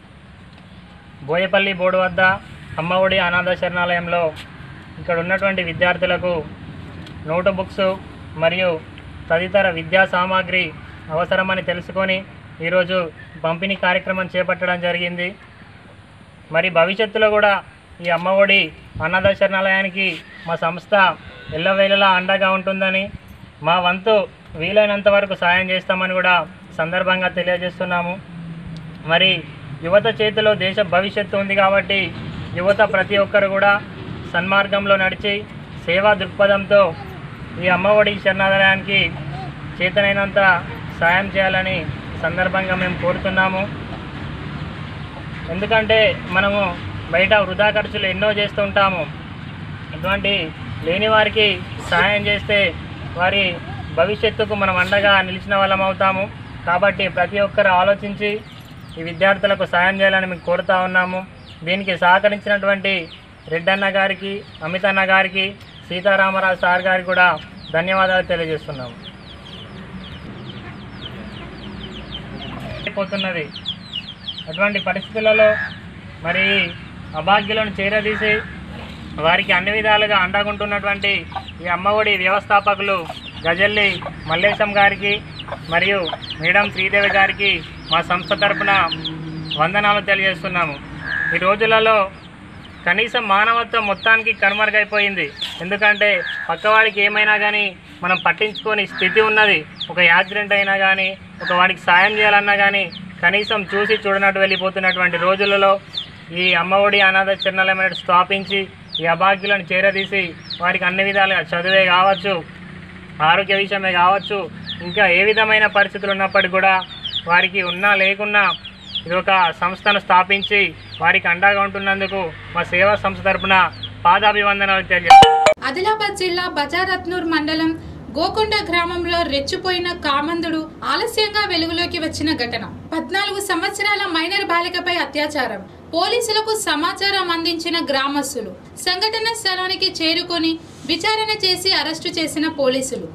బోయపల్లి బోర్డు వద్ద అమ్మఒడి అనాథ శరణాలయంలో ఇక్కడ ఉన్నటువంటి విద్యార్థులకు నోటు బుక్స్ మరియు తదితర విద్యా సామాగ్రి అవసరమని తెలుసుకొని ఈరోజు పంపిణీ కార్యక్రమం చేపట్టడం జరిగింది మరి భవిష్యత్తులో కూడా ఈ అమ్మఒడి అనాథ శరణాలయానికి మా సంస్థ ఎల్లవేళలా అండగా ఉంటుందని మా వంతు వీలైనంత వరకు సాయం చేస్తామని కూడా సందర్భంగా తెలియజేస్తున్నాము మరి యువత చేతిలో దేశ భవిష్యత్తు ఉంది కాబట్టి యువత ప్రతి ఒక్కరు కూడా సన్మార్గంలో నడిచి సేవా దృక్పథంతో ఈ అమ్మఒడి శరణాలయానికి చేతనైనంత సాయం చేయాలని సందర్భంగా మేము కోరుతున్నాము ఎందుకంటే మనము బయట వృధా ఖర్చులు ఎన్నో చేస్తుంటాము ఇటువంటి లేని వారికి సహాయం చేస్తే వారి భవిష్యత్తుకు మనం అండగా నిలిచిన వాళ్ళం అవుతాము కాబట్టి ప్రతి ఒక్కరు ఆలోచించి ఈ విద్యార్థులకు సాయం చేయాలని మేము కోరుతా ఉన్నాము దీనికి సహకరించినటువంటి రెడ్డన్న గారికి అమిత్ అన్న గారికి సీతారామరాజు సార్ గారికి కూడా ధన్యవాదాలు తెలియజేస్తున్నాము అయిపోతున్నది అటువంటి పరిస్థితులలో మరి అభాగ్యులను చేరదీసి వారికి అన్ని విధాలుగా అండగుంటున్నటువంటి ఈ అమ్మఒడి వ్యవస్థాపకులు గజల్లి మల్లేశం గారికి మరియు మేడం శ్రీదేవి గారికి మా సంస్థ తరపున వందనాలు తెలియజేస్తున్నాము ఈ రోజులలో కనీసం మానవత్వం మొత్తానికి కనుమరుగైపోయింది ఎందుకంటే పక్కవాడికి ఏమైనా కానీ మనం పట్టించుకొని స్థితి ఉన్నది ఒక యాక్సిడెంట్ అయినా కానీ ఒక వాడికి సాయం చేయాలన్నా కానీ కనీసం చూసి చూడనట్టు వెళ్ళిపోతున్నటువంటి రోజులలో ఈ అమ్మఒడి అనాథ చిరణాలయం అనేది స్థాపించి ఈ అభాగ్యులను చేరదీసి వారికి అన్ని విధాలుగా చదువే కావచ్చు ఆరోగ్య విషయమే కావచ్చు ఇంకా ఏ విధమైన పరిస్థితులు ఉన్నప్పటికీ కూడా వారికి ఉన్నా లేకున్నా ఇది ఒక సంస్థను స్థాపించి వారికి అండగా ఉంటున్నందుకు మా సేవా సంస్థ తరపున పాదాభివందనాలు తెలియజేస్తాను ఆదిలాబాద్ జిల్లా బజారత్నూర్ మండలం గోకొండ గ్రామంలో రెచ్చిపోయిన కామందుడు ఆలస్యంగా వెలుగులోకి వచ్చిన ఘటన పద్నాలుగు సంవత్సరాల మైనర్ బాలికపై అత్యాచారం పోలీసులకు సమాచారం అందించిన గ్రామస్తులు సంఘటన స్థలానికి చేరుకొని విచారణ చేసి అరెస్టు చేసిన పోలీసులు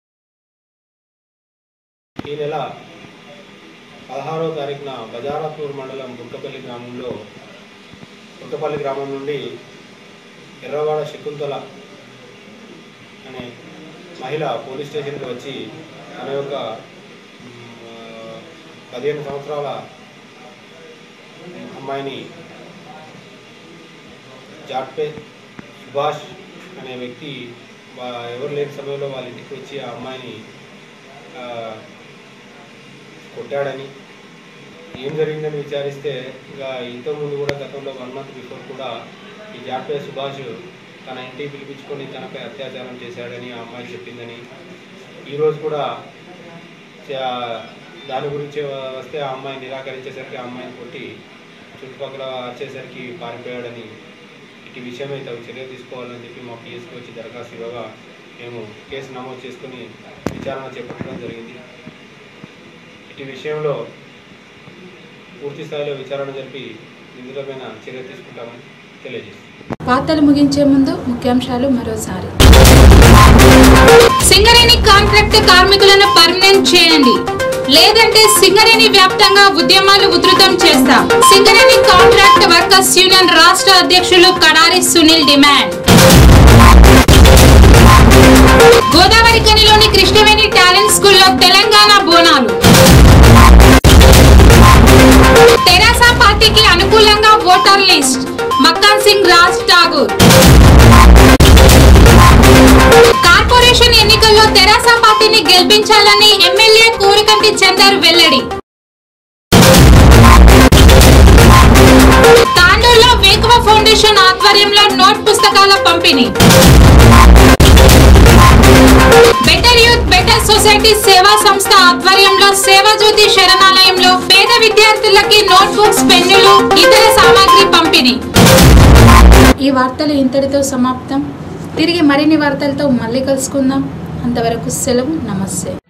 ఈ నెల పదహారవ తారీఖున బజారాపూర్ మండలం బుక్కపల్లి గ్రామంలో బుక్కపల్లి గ్రామం నుండి ఎర్రవాడ శకుంతల అనే మహిళ పోలీస్ స్టేషన్కి వచ్చి తన యొక్క మ్, ఆ, పదిహేను సంవత్సరాల అమ్మాయిని జాట్పే సుభాష్ అనే వ్యక్తి వా- ఎవరు లేని సమయంలో వాళ్ళ ఇంటికి వచ్చి ఆ అమ్మాయిని ఆ, కొట్టాడని ఏం జరిగిందని విచారిస్తే ఇక ఇంతకుముందు కూడా గతంలో వన్ మంత్ బిఫోర్ కూడా ఈ జాపే సుభాష్ తన ఇంటికి పిలిపించుకొని తనపై అత్యాచారం చేశాడని ఆ అమ్మాయి చెప్పిందని ఈరోజు కూడా చా- దాని గురించి వస్తే ఆ అమ్మాయి నిరాకరించేసరికి ఆ అమ్మాయిని కొట్టి చుట్టుపక్కల వచ్చేసరికి పారిపోయాడని ఇటు విషయమై తగు చర్య తీసుకోవాలని చెప్పి మా పిఎస్కి వచ్చి దరఖాస్తు ఇవ్వగా మేము కేసు నమోదు చేసుకుని విచారణ చేపట్టడం జరిగింది ఇటు విషయంలో పూర్తి స్థాయిలో విచారణ జరిపి నిందితులపైన చర్య తీసుకుంటామని తెలియజేస్తాం వార్తలు ముగించే ముందు ముఖ్యాంశాలు మరోసారి సింగరేణి కాంట్రాక్ట్ కార్మికులను పర్మనెంట్ చేయండి లేదంటే సింగరేణి వ్యాప్తంగా ఉద్యమాలు ఉధృతం చేస్తాం సింగరేణి కాంట్రాక్ట్ వర్కర్స్ యూనియన్ రాష్ట్ర అధ్యక్షులు కడారి సునీల్ డిమాండ్ గోదావరి ఖనిలోని కృష్ణవేణి టాలెంట్ స్కూల్లో తెలంగాణ బోనాలు వాసంతి చందర్ వెల్లడి తాండూరులో వేకువ ఫౌండేషన్ ఆధ్వర్యంలో నోట్ పుస్తకాల పంపిణీ బెటర్ యూత్ బెటర్ సొసైటీ సేవా సంస్థ ఆధ్వర్యంలో సేవాజ్యోతి శరణాలయంలో పేద విద్యార్థులకి నోట్ బుక్స్ పెన్నులు ఇతర సామాగ్రి పంపిణీ ఈ వార్తలు ఇంతటితో సమాప్తం తిరిగి మరిన్ని వార్తలతో మళ్ళీ కలుసుకుందాం అంతవరకు సెలవు నమస్తే